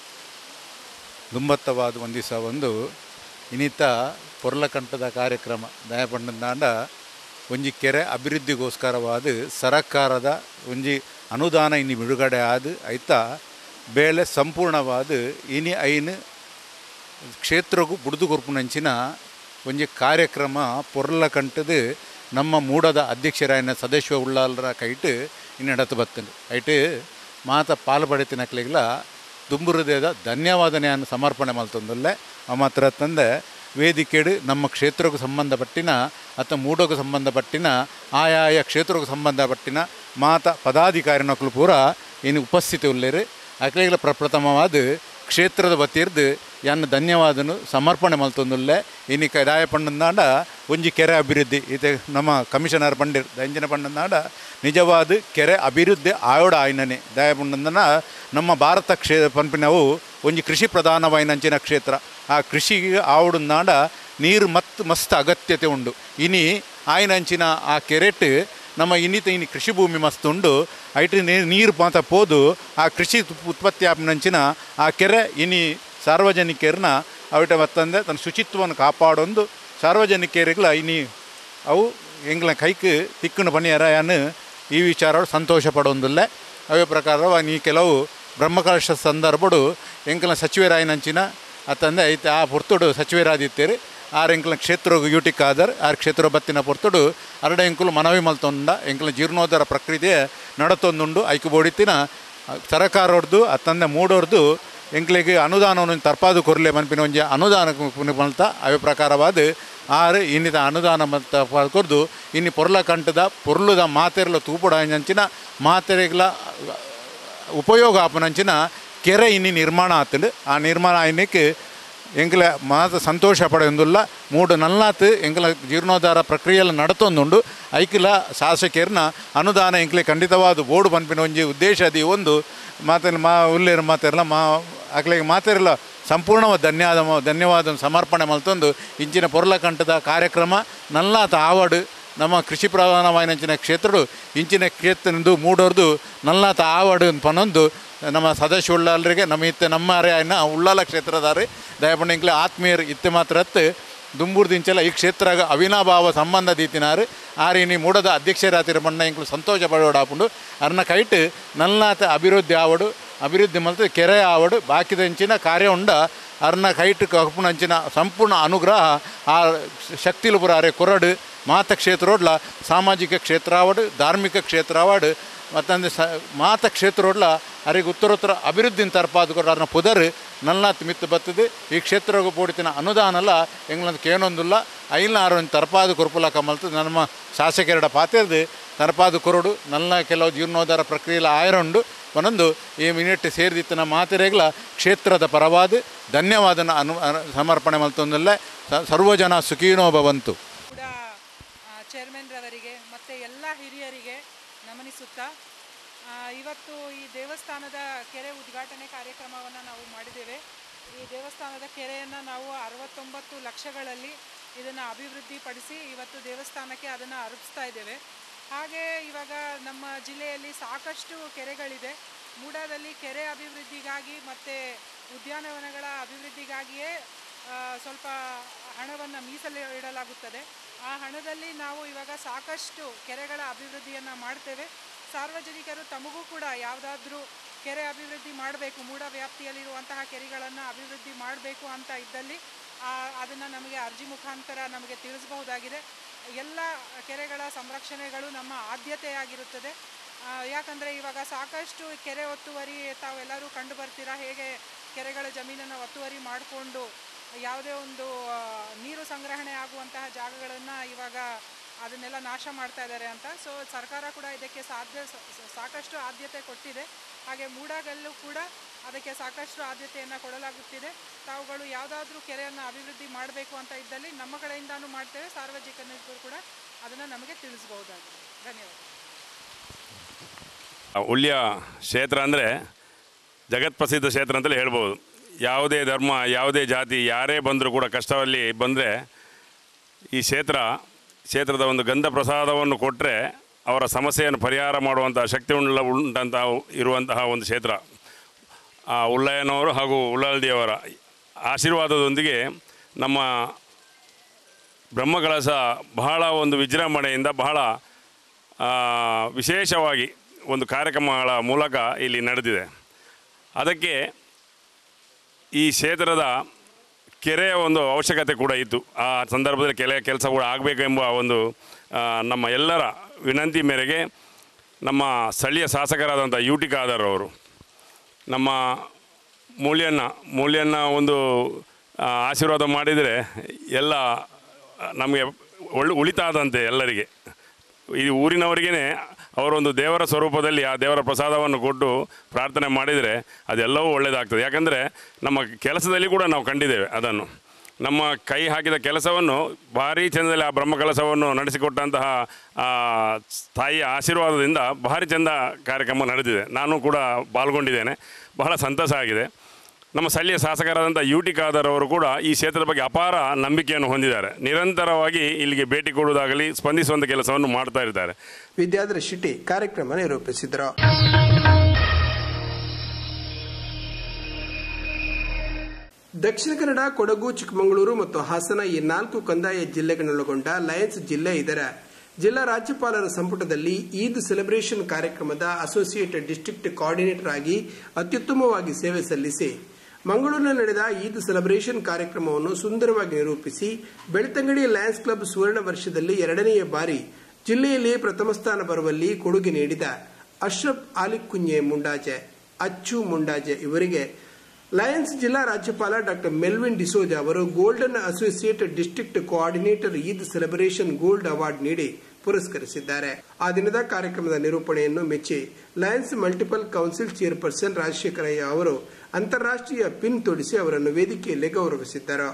ದುಂಬತ್ತವಾದ ವಂದಿಸ ಒಂದು ಇನಿತ ಪೊರ್ಲಕಂಠದ ಕಾರ್ಯಕ್ರಮ ದಯಪಂಡಂದಾಂಡ ಒಂಜಿ ಕೆರೆ ಅಭಿವೃದ್ಧಿಗೋಸ್ಕರವಾದ ಸರಕಾರದ ಒಂಜಿ ಅನುದಾನ ಇನ್ನು ಬಿಡುಗಡೆ ಆದ ಐತ ಬೇಳೆ ಸಂಪೂರ್ಣವಾದ ಇನಿ ಐನು ಕ್ಷೇತ್ರಗೂ ಬುಡ್ದು ಕೊರ್ಪುನಂಚಿನ ಒಂಜಿ ಕಾರ್ಯಕ್ರಮ ಪೊರ್ಲ ಕಂಟದು ನಮ್ಮ ಮೂಡದ ಅಧ್ಯಕ್ಷರಾಯನ ಸದಸ್ಯ ಉಳ್ಳಾಲರ ಕೈಟ್ ಇನ್ನಡತ್ತು ಬತ್ತನು ಐಟ್ ಮಾತ ಪಾಲ್ಪಡಿತಿನಕ್ಲಿಗ್ಲ ತುಂಬು ಹೃದಯದ ಧನ್ಯವಾದನೆಯನ್ನು ಸಮರ್ಪಣೆ ಮಲ್ತೊಂದುಲ್ಲೆ ಆ ಮಾತ್ರ ತಂದೆ ವೇದಿಕೆಡು ನಮ್ಮ ಕ್ಷೇತ್ರಕ್ಕೆ ಸಂಬಂಧಪಟ್ಟಿನ ಅಥವಾ ಮೂಡೋಗೆ ಸಂಬಂಧಪಟ್ಟಿನ ಆಯಾಯ ಕ್ಷೇತ್ರಕ್ಕೆ ಸಂಬಂಧಪಟ್ಟಿನ ಮಾತ ಪದಾಧಿಕಾರಿನಕ್ಲು ಪೂರ ಇನ್ನು ಉಪಸ್ಥಿತಿ ಉಳ್ಳೇರು ಅಕ್ಲಿಗ್ಲ ಪ್ರಪ್ರಥಮವಾದ ಕ್ಷೇತ್ರದ ವತಿರ್ದು ಯಾನ್ ಧನ್ಯವಾದನು ಸಮರ್ಪಣೆ ಮಲ್ತೊಂದುಲ್ಲೆ ಇನಿ ಕದಾಯ ಪಂಡಂದಾಂಡ ಒಂಜಿ ಕೆರೆ ಅಭಿವೃದ್ಧಿ ಇದು ನಮ್ಮ ಕಮಿಷನರ್ ಪಂಡಿರ್ ದಂಜನ ಪಂಡಂದಾಂಡ ನಿಜವಾದ ಕೆರೆ ಅಭಿವೃದ್ಧಿ ಆಯೋಡ ಆಯ್ನನೆ ದಯ ಪಂಡಂದನ ನಮ್ಮ ಭಾರತ ಕ್ಷೇ ಪಂಪಿನವು ಒಂಜಿ ಕೃಷಿ ಪ್ರಧಾನವಾಯಿನಂಚಿನ ಕ್ಷೇತ್ರ ಆ ಕೃಷಿಗೆ ಆವಡುಂದಾಂಡ ನೀರು ಮತ್ ಮಸ್ತ್ ಅಗತ್ಯತೆ ಉಂಡು ಇನಿ ಆಯ್ನಂಚಿನ ಆ ಕೆರೆಟ್ ನಮ್ಮ ಇನ್ನಿತ ಇನ್ನು ಕೃಷಿ ಭೂಮಿ ಮಸ್ತ್ ಉಂಡು ಐಟಿ ನೀರು ಮಾತ ಪೋದು ಆ ಕೃಷಿ ಉತ್- ಉತ್ಪತ್ತಿ ಆಪಿನಂಚಿನ ಆ ಕೆರೆ ಇನಿ ಸಾರ್ವಜನಿಕರನ್ನ ಅವಿಟ ಮತ್ತಂದೆ ತನ್ನ ಶುಚಿತ್ವವನ್ನು ಕಾಪಾಡೊಂದು ಸಾರ್ವಜನಿಕರಿಗಳ ಇನಿ ಅವು ಎಂಗ್ಲ ಕೈಕ್ ತಿಕ್ಕುನ ಪಣಿಯರ ಯಾನು ಈ ವಿಚಾರ ಸಂತೋಷ ಪಡೊಂದಿಲ್ಲ ಅವೇ ಪ್ರಕಾರ ನೀ ಕೆಲವು ಬ್ರಹ್ಮಕಲಶ ಸಂದರ್ಭಡು ಎಂಕಲ ಸಚಿವರಾಯನಂಚಿನ ಅತ್ತಂದೆ ಐತೆ ಆ ಪೊರ್ತುಡು ಸಚಿವರಾದಿತ್ತೇರಿ ಆರು ಎಂಕಲ ಕ್ಷೇತ್ರ ಯೂಟಿಕ್ ಆದರ್ ಆರು ಕ್ಷೇತ್ರ ಬತ್ತಿನ ಪೊರ್ತುಡು ಅರಡ ಎಂಕುಲು ಮನವಿ ಮಲ್ತೊಂಡ ಎಂಕಲ ಜೀರ್ಣೋದ್ಧಾರ ಪ್ರಕ್ರಿಯೆ ನಡತೊಂದುಂಡು ಐಕು ಬೋಡಿತ್ತಿನ ಸರಕಾರವ್ರದ್ದು ಅತ್ತಂದೆ ಮೂಡೋರ್ದು ಎಂಕ್ಲಿಗೆ ಅನುದಾನವನ್ನು ತರ್ಪಾದು ಕೊರ್ಲೆ ಮನ್ಪಿನ ಒಂಜಿ ಅನುದಾನ ಮಲ್ತ ಅವೇ ಪ್ರಕಾರವಾದ ಆರು ಇನ್ನಿತ ಅನುದಾನ ಮಲ್ತ ಕೊರ್ದು ಇನ್ನು ಪೊರ್ಲ ಕಂಟದ ಪೊರ್ಲುದ ಮಾತೆರ್ಲ ತೂಪುಡ ಅಂಚಿನ ಮಾತೆರೆಗ್ಲ ಉಪಯೋಗ ಆಪನಂಚಿನ ಕೆರೆ ಇನ್ನಿ ನಿರ್ಮಾಣ ಆತುಂಡು ಆ ನಿರ್ಮಾಣ ಆಯ್ನಕ್ಕೆ ಎಂಕಲ ಮಾತ ಸಂತೋಷ ಪಡೆಯೊಂದುಲ್ಲ ಮೂಡು ನಲ್ಲಾತ್ ಎಂಕಲ ಜೀರ್ಣೋದ್ಧಾರ ಪ್ರಕ್ರಿಯೆಲ್ಲ ನಡತೊಂದುಂಡು ಐಕಿಲ ಶಾಸಕರ್ನ ಅನುದಾನ ಎಂಕ್ಲೆ ಖಂಡಿತವಾದ ಬೋರ್ಡು ಪನ್ಪಿನ ಒಂಜಿ ಉದ್ದೇಶ ಅದಿ ಒಂದು ಮಾತೆಲ್ಲ ಮಾ ಉಲ್ಲೇರು ಮಾತೆರ್ಲ ಮಾ ಅಕ್ಲೆಗೆ ಮಾತೆರಲ್ಲ ಸಂಪೂರ್ಣವಾದ ಧನ್ಯವಾದ ಧನ್ಯವಾದ ಸಮರ್ಪಣೆ ಮಲ್ತೊಂದು ಇಂಚಿನ ಪೊರ್ಲಕಂಠದ ಕಾರ್ಯಕ್ರಮ ನಲ್ಲಾತ ಆವಡು ನಮ್ಮ ಕೃಷಿ ಪ್ರಧಾನವಾಯಿನಂಚಿನ ಕ್ಷೇತ್ರಡು ಇಂಚಿನ ಕ್ಷೇತ್ರದ್ದು ಮೂಡೋರ್ದು ನಲ್ಲಾತ ಆವಡು ಪನೊಂದು ನಮ್ಮ ಸದಸ್ಯ ಉಳ್ಳಾಲರಿಗೆ ನಮ್ಮ ಇತ್ತೆ ನಮ್ಮ ಅರೆಯನ್ನ ಉಳ್ಳಾಲ ಕ್ಷೇತ್ರದಾರಿ ದಯಪಂಡ ಇಂಕ್ಲೆ ಆತ್ಮೀಯರು ಇತ್ತೆ ಮಾತ್ರ ಹತ್ತು ದುಂಬೂರ್ದಿಂಚಲ ಈ ಕ್ಷೇತ್ರಗ ಅವಿನಾಭಾವ ಸಂಬಂಧ ದೀತಿನಾರು ಆರಿನಿ ಮೂಡದ ಅಧ್ಯಕ್ಷರಾತಿರ ಬಣ್ಣ ಇಂಕ್ಲು ಸಂತೋಷ ಪಡೋಡಾಪುಂಡು ಅರ್ನ ಕೈಟ್ ನಲ್ಲಾತ ಅಭಿವೃದ್ಧಿ ಆವಡು ಅಭಿವೃದ್ಧಿ ಮಲ್ತು ಕೆರೆ ಆವಡು ಬಾಕಿದಂಚಿನ ಕಾರ್ಯ ಉಂಡ ಅರ್ನ ಕೈಟ್ ಕಪ್ಪುನಂಚಿನ ಸಂಪೂರ್ಣ ಅನುಗ್ರಹ ಆ ಶಕ್ತಿಲು ಪುರ ಅರೆ ಕೊರಡು ಮಾತ ಕ್ಷೇತ್ರೋಡ್ಲ ಸಾಮಾಜಿಕ ಕ್ಷೇತ್ರ ಆವಡು ಧಾರ್ಮಿಕ ಕ್ಷೇತ್ರ ಆವಡು ಮತ್ತಂದು ಸ ಮಾತ ಕ್ಷೇತ್ರೋಡ್ಲ ಅರಿಗೆ ಉತ್ತರೋತ್ತರ ಅಭಿವೃದ್ಧಿನ ತರ್ಪಾದು ಕೂಡ ಅರ್ನ ಪುದರ್ ನಲ್ನಾತ್ ಮಿತ್ತು ಬತ್ತದು ಈ ಕ್ಷೇತ್ರಗೂ ಪೂಡಿತಿನ ಅನುದಾನಲ್ಲ ಎಂಗ್ಲಂದು ಕೇನೊಂದುಲ್ಲ ಐಲ್ನ ಆರೊಂದು ತರ್ಪಾದು ಕೊರ್ಪುಲ ಕಮಲ್ತು ನಮ್ಮ ಶಾಸಕರಡ ಪಾತೆರ್ದು ತರ್ಪಾದು ಕೊರಡು ನಲ್ಲ ಕೆಲವು ಜೀರ್ಣೋದ್ಧಾರ ಪ್ರಕ್ರಿಯೆಲ ಆಯರುಂಡು ಒಂದೊಂದು ಈ ಮಿನಿಟ್ ಸೇರಿದಿತ್ತಿನ ಮಾತೆರೆಗ್ಲ ಕ್ಷೇತ್ರದ ಪರವಾದ ಧನ್ಯವಾದನ ಅನು ಅನು- ಸಮರ್ಪಣೆ ಮಲ್ತೊಂದಲ್ಲೇ ಸ- ಸರ್ವಜನ ಸುಖೀನೋ ಭವಂತು ಕೂಡ ಚೇರ್ಮನ್ ರವರಿಗೆ ಮತ್ತು ಎಲ್ಲ ಹಿರಿಯರಿಗೆ ನಮನಿಸುತ್ತಾ ಆ, ಇವತ್ತು ಈ ದೇವಸ್ಥಾನದ ಕೆರೆ ಉದ್ಘಾಟನೆ ಕಾರ್ಯಕ್ರಮವನ್ನು ನಾವು ಮಾಡಿದ್ದೇವೆ ಈ ದೇವಸ್ಥಾನದ ಕೆರೆಯನ್ನು ನಾವು ಅರವತ್ತೊಂಬತ್ತು ಲಕ್ಷಗಳಲ್ಲಿ ಇದನ್ನು ಅಭಿವೃದ್ಧಿಪಡಿಸಿ ಇವತ್ತು ದೇವಸ್ಥಾನಕ್ಕೆ ಅದನ್ನು ಅರ್ಪಿಸ್ತಾ ಇದ್ದೇವೆ ಹಾಗೆ ಇವಾಗ ನಮ್ಮ ಜಿಲ್ಲೆಯಲ್ಲಿ ಸಾಕಷ್ಟು ಕೆರೆಗಳಿದೆ ಮೂಡಾದಲ್ಲಿ ಕೆರೆ ಅಭಿವೃದ್ಧಿಗಾಗಿ ಮತ್ತು ಉದ್ಯಾನವನಗಳ ಅಭಿವೃದ್ಧಿಗಾಗಿಯೇ ಆ, ಸ್ವಲ್ಪ ಹಣವನ್ನು ಮೀಸಲು ಇಡಲಾಗುತ್ತದೆ ಆ ಹಣದಲ್ಲಿ ನಾವು ಇವಾಗ ಸಾಕಷ್ಟು ಕೆರೆಗಳ ಅಭಿವೃದ್ಧಿಯನ್ನು ಮಾಡ್ತೇವೆ ಸಾರ್ವಜನಿಕರು ತಮಗೂ ಕೂಡ ಯಾವುದಾದ್ರೂ ಕೆರೆ ಅಭಿವೃದ್ಧಿ ಮಾಡಬೇಕು ಮೂಡ ವ್ಯಾಪ್ತಿಯಲ್ಲಿರುವಂತಹ ಕೆರೆಗಳನ್ನು ಅಭಿವೃದ್ಧಿ ಮಾಡಬೇಕು ಅಂತ ಇದ್ದಲ್ಲಿ ಅದನ್ನು ನಮಗೆ ಅರ್ಜಿ ಮುಖಾಂತರ ನಮಗೆ ತಿಳಿಸಬಹುದಾಗಿದೆ ಎಲ್ಲ ಕೆರೆಗಳ ಸಂರಕ್ಷಣೆಗಳು ನಮ್ಮ ಆದ್ಯತೆಯಾಗಿರುತ್ತದೆ ಆ, ಯಾಕಂದರೆ ಇವಾಗ ಸಾಕಷ್ಟು ಕೆರೆ ಒತ್ತುವರಿ ತಾವೆಲ್ಲರೂ ಕಂಡು ಬರ್ತೀರಾ ಹೇಗೆ ಕೆರೆಗಳ ಜಮೀನನ್ನು ಒತ್ತುವರಿ ಮಾಡಿಕೊಂಡು ಯಾವುದೇ ಒಂದು ಆ, ನೀರು ಸಂಗ್ರಹಣೆ ಆಗುವಂತಹ ಜಾಗಗಳನ್ನು ಇವಾಗ ಅದನ್ನೆಲ್ಲ ನಾಶ ಮಾಡ್ತಾ ಇದ್ದಾರೆ ಅಂತ ಸೊ ಸರ್ಕಾರ ಕೂಡ ಇದಕ್ಕೆ ಸಾಧ್ಯ ಸ- ಸ- ಸಾಕಷ್ಟು ಆದ್ಯತೆ ಕೊಟ್ಟಿದೆ ಹಾಗೆ ಮೂಡಾಗಲ್ಲೂ ಕೂಡ ಅದಕ್ಕೆ ಸಾಕಷ್ಟು ಆದ್ಯತೆಯನ್ನು ಕೊಡಲಾಗುತ್ತಿದೆ ತಾವುಗಳು ಯಾವುದಾದ್ರೂ ಕೆರೆಯನ್ನು ಅಭಿವೃದ್ಧಿ ಮಾಡಬೇಕು ಅಂತ ಇದ್ದಲ್ಲಿ ನಮ್ಮ ಕಡೆಯಿಂದಾನು ಮಾಡ್ತೇವೆ ಸಾರ್ವಜನಿಕರು ಕೂಡ ಅದನ್ನು ನಮಗೆ ತಿಳಿಸ್ಬಹುದಾಗಿದೆ ಧನ್ಯವಾದ ಉಳ್ಳಿಯ ಕ್ಷೇತ್ರ ಅಂದರೆ ಜಗತ್ಪ್ರಸಿದ್ಧ ಕ್ಷೇತ್ರ ಅಂತಲೇ ಹೇಳ್ಬೋದು ಯಾವುದೇ ಧರ್ಮ ಯಾವುದೇ ಜಾತಿ ಯಾರೇ ಬಂದರೂ ಕೂಡ ಕಷ್ಟದಲ್ಲಿ ಬಂದರೆ ಈ ಕ್ಷೇತ್ರ ಕ್ಷೇತ್ರದ ಒಂದು ಗಂಧ ಪ್ರಸಾದವನ್ನು ಕೊಟ್ಟರೆ ಅವರ ಸಮಸ್ಯೆಯನ್ನು ಪರಿಹಾರ ಮಾಡುವಂಥ ಶಕ್ತಿ ಉಳ್ಳ ಉಂಟಂತ ಇರುವಂತಹ ಒಂದು ಕ್ಷೇತ್ರ ಆ ಉಳ್ಳಯ್ಯನವರು ಹಾಗೂ ಉಳ್ಳಾಲ್ದಿಯವರ ಆಶೀರ್ವಾದದೊಂದಿಗೆ ನಮ್ಮ ಬ್ರಹ್ಮಕಲಶ ಬಹಳ ಒಂದು ವಿಜೃಂಭಣೆಯಿಂದ ಬಹಳ ಆ, ವಿಶೇಷವಾಗಿ ಒಂದು ಕಾರ್ಯಕ್ರಮಗಳ ಮೂಲಕ ಇಲ್ಲಿ ನಡೆದಿದೆ ಅದಕ್ಕೆ ಈ ಕ್ಷೇತ್ರದ ಕೆರೆಯ ಒಂದು ಅವಶ್ಯಕತೆ ಕೂಡ ಇತ್ತು ಆ ಸಂದರ್ಭದಲ್ಲಿ ಕೆಲ ಕೆಲಸ ಕೂಡ ಆಗಬೇಕೆಂಬ ಒಂದು ಆ, ನಮ್ಮ ಎಲ್ಲರ ವಿನಂತಿ ಮೇರೆಗೆ ನಮ್ಮ ಸ್ಥಳೀಯ ಶಾಸಕರಾದಂಥ ಯು ಟಿ ಖಾದರ್ ಅವರು ನಮ್ಮ ಮೂಲ್ಯನ್ನ ಮೂಲ್ಯನ್ನ ಒಂದು ಆ, ಆಶೀರ್ವಾದ ಮಾಡಿದರೆ ಎಲ್ಲ ನಮಗೆ ಒಳ್ಳೆ ಉಳಿತಾದಂತೆ ಎಲ್ಲರಿಗೆ ಈ ಊರಿನವರಿಗೇ ಅವರೊಂದು ದೇವರ ಸ್ವರೂಪದಲ್ಲಿ ಆ ದೇವರ ಪ್ರಸಾದವನ್ನು ಕೊಟ್ಟು ಪ್ರಾರ್ಥನೆ ಮಾಡಿದರೆ ಅದೆಲ್ಲವೂ ಒಳ್ಳೆಯದಾಗ್ತದೆ ಯಾಕಂದರೆ ನಮ್ಮ ಕೆಲಸದಲ್ಲಿ ಕೂಡ ನಾವು ಕಂಡಿದ್ದೇವೆ ಅದನ್ನು ನಮ್ಮ ಕೈ ಹಾಕಿದ ಕೆಲಸವನ್ನು ಭಾರಿ ಚಂದದಲ್ಲಿ ಆ ಬ್ರಹ್ಮಕಲಶವನ್ನು ನಡೆಸಿಕೊಟ್ಟಂತಹ ಆ ತಾಯಿಯ ಆಶೀರ್ವಾದದಿಂದ ಭಾರಿ ಚಂದ ಕಾರ್ಯಕ್ರಮ ನಡೆದಿದೆ ನಾನು ಕೂಡ ಪಾಲ್ಗೊಂಡಿದ್ದೇನೆ ಬಹಳ ಸಂತಸ ಆಗಿದೆ ನಮ್ಮ ಸ್ಥಳೀಯ ಶಾಸಕರಾದಂಥ ಯು ಟಿ ಖಾದರ್ ಅವರು ಕೂಡ ಈ ಕ್ಷೇತ್ರದ ಬಗ್ಗೆ ಅಪಾರ ನಂಬಿಕೆಯನ್ನು ಹೊಂದಿದ್ದಾರೆ ನಿರಂತರವಾಗಿ ಇಲ್ಲಿಗೆ ಭೇಟಿ ಕೊಡುವುದಾಗಲಿ ಸ್ಪಂದಿಸುವಂಥ ಕೆಲಸವನ್ನು ಮಾಡ್ತಾ ಇರ್ತಾರೆ ವಿದ್ಯಾಧರ ಶೆಟ್ಟಿ ಕಾರ್ಯಕ್ರಮ ನಿರೂಪಿಸಿದರು ದಕ್ಷಿಣ ಕನ್ನಡ ಕೊಡಗು ಚಿಕ್ಕಮಗಳೂರು ಮತ್ತು ಹಾಸನ ಈ ನಾಲ್ಕು ಕಂದಾಯ ಜಿಲ್ಲೆಗಳನ್ನೊಳಗೊಂಡ ಲಯನ್ಸ್ ಜಿಲ್ಲೆ ಇದರ ಜಿಲ್ಲಾ ರಾಜ್ಯಪಾಲರ ಸಂಪುಟದಲ್ಲಿ ಈದ್ ಸೆಲೆಬ್ರೇಷನ್ ಕಾರ್ಯಕ್ರಮದ ಅಸೋಸಿಯೇಟ್ ಡಿಸ್ಟ್ರಿಕ್ಟ್ ಕೋಆರ್ಡಿನೇಟರ್ ಆಗಿ ಅತ್ಯುತ್ತಮವಾಗಿ ಸೇವೆ ಸಲ್ಲಿಸಿ ಮಂಗಳೂರಿನಲ್ಲಿ ನಡೆದ ಈದ್ ಸೆಲೆಬ್ರೇಷನ್ ಕಾರ್ಯಕ್ರಮವನ್ನು ಸುಂದರವಾಗಿ ನಿರೂಪಿಸಿ ಬೆಳ್ತಂಗಡಿ ಲಯನ್ಸ್ ಕ್ಲಬ್ ಸುವರ್ಣ ವರ್ಷದಲ್ಲಿ ಎರಡನೆಯ ಬಾರಿ ಜಿಲ್ಲೆಯಲ್ಲಿ ಪ್ರಥಮ ಸ್ಥಾನ ಬರುವಲ್ಲಿ ಕೊಡುಗೆ ನೀಡಿದ ಅಶ್ರಫ್ ಆಲಿಕುಂಜೆ ಮುಂಡಾಜೆ ಅಚ್ಚು ಮುಂಡಾಜೆ ಇವರಿಗೆ ಲಯನ್ಸ್ ಜಿಲ್ಲಾ ರಾಜ್ಯಪಾಲ ಡಾಕ್ಟರ್ ಮೆಲ್ವಿನ್ ಡಿಸೋಜಾ ಅವರು golden associate district coordinator Eid celebration gold award ನೀಡಿ ಪುರಸ್ಕರಿಸಿದ್ದಾರೆ ಆ ದಿನದ ಕಾರ್ಯಕ್ರಮದ ನಿರೂಪಣೆಯನ್ನು ಮೆಚ್ಚಿ Lions multiple council chairperson Rajashekharaiah ಅವರು ಅಂತಾರಾಷ್ಟ್ರೀಯ ಪಿನ್ ತೊಡಿಸಿ ಅವರನ್ನು ವೇದಿಕೆಯಲ್ಲಿ ಗೌರವಿಸಿದ್ದರು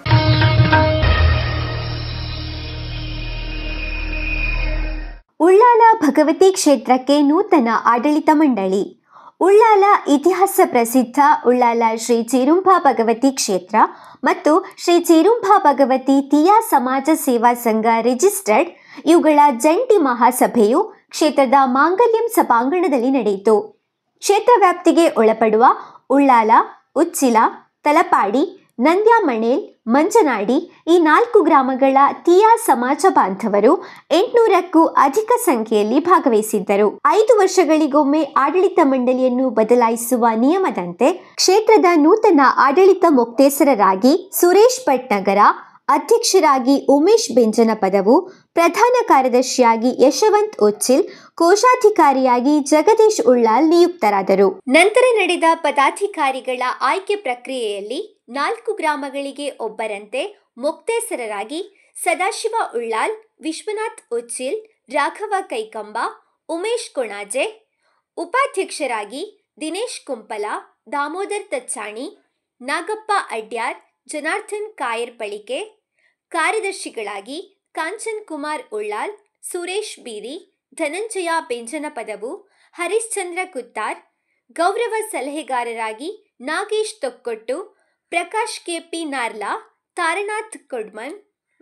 ಉಳ್ಳಾಲ ಭಗವತಿ ಕ್ಷೇತ್ರಕ್ಕೆ ನೂತನ ಆಡಳಿತ ಮಂಡಳಿ ಉಳ್ಳಾಲ ಇತಿಹಾಸ ಪ್ರಸಿದ್ಧ ಉಳ್ಳಾಲ ಶ್ರೀ ಚೇರುಂಬಾ ಭಗವತಿ ಕ್ಷೇತ್ರ ಮತ್ತು ಶ್ರೀ ಚೇರುಂಬಾ ಭಗವತಿ ತಿಯಾ ಸಮಾಜ ಸೇವಾ ಸಂಘ ರಿಜಿಸ್ಟರ್ಡ್ ಇವುಗಳ ಜಂಟಿ ಮಹಾಸಭೆಯು ಕ್ಷೇತ್ರದ ಮಾಂಗಲ್ಯಂ ಸಭಾಂಗಣದಲ್ಲಿ ನಡೆಯಿತು ಕ್ಷೇತ್ರ ವ್ಯಾಪ್ತಿಗೆ ಒಳಪಡುವ ಉಳ್ಳಾಲ ಉಚ್ಚಿಲ ತಲಪಾಡಿ ನಂದ್ಯಾಮಣೇಲ್ ಮಂಜನಾಡಿ ಈ ನಾಲ್ಕು ಗ್ರಾಮಗಳ ತಿಯಾ ಸಮಾಜ ಬಾಂಧವರು ಎಂಟುನೂರಕ್ಕೂ ಅಧಿಕ ಸಂಖ್ಯೆಯಲ್ಲಿ ಭಾಗವಹಿಸಿದ್ದರು ಐದು ವರ್ಷಗಳಿಗೊಮ್ಮೆ ಆಡಳಿತ ಮಂಡಳಿಯನ್ನು ಬದಲಾಯಿಸುವ ನಿಯಮದಂತೆ ಕ್ಷೇತ್ರದ ನೂತನ ಆಡಳಿತ ಮುಕ್ತೇಸರರಾಗಿ ಸುರೇಶ್ ಭಟ್ನಗರ ಅಧ್ಯಕ್ಷರಾಗಿ ಉಮೇಶ್ ಬೆಂಜನ ಪದವು ಪ್ರಧಾನ ಕಾರ್ಯದರ್ಶಿಯಾಗಿ ಯಶವಂತ್ ಒಚ್ಚಿಲ್ ಕೋಶಾಧಿಕಾರಿಯಾಗಿ ಜಗದೀಶ್ ಉಳ್ಳಾಲ್ ನಿಯುಕ್ತರಾದರು ನಂತರ ನಡೆದ ಪದಾಧಿಕಾರಿಗಳ ಆಯ್ಕೆ ಪ್ರಕ್ರಿಯೆಯಲ್ಲಿ ನಾಲ್ಕು ಗ್ರಾಮಗಳಿಗೆ ಒಬ್ಬರಂತೆ ಮುಕ್ತೇಸರರಾಗಿ ಸದಾಶಿವ ಉಳ್ಳಾಲ್ ವಿಶ್ವನಾಥ್ ಒಚ್ಚಿಲ್ ರಾಘವ ಕೈಕಂಬ ಉಮೇಶ್ ಕೊಣಾಜೆ ಉಪಾಧ್ಯಕ್ಷರಾಗಿ ದಿನೇಶ್ ಕುಂಪಲ ದಾಮೋದರ್ ತಚ್ಚಾಣಿ ನಾಗಪ್ಪ ಅಡ್ಯಾರ್ ಜನಾರ್ದನ್ ಕಾಯರ್ ಪಳಿಕೆ ಕಾರ್ಯದರ್ಶಿಗಳಾಗಿ ಕಾಂಚನ್ ಕುಮಾರ್ ಉಳ್ಳಾಲ್ ಸುರೇಶ್ ಬೀರಿ ಧನಂಜಯ ಬೆಂಜನ ಪದವು ಹರಿಶ್ಚಂದ್ರ ಕುತ್ತಾರ್ ಗೌರವ ಸಲಹೆಗಾರರಾಗಿ ನಾಗೇಶ್ ತೊಕ್ಕೊಟ್ಟು ಪ್ರಕಾಶ್ ಕೆಪಿ ನಾರ್ಲಾ ತಾರನಾಥ್ ಕೊಡ್ಮನ್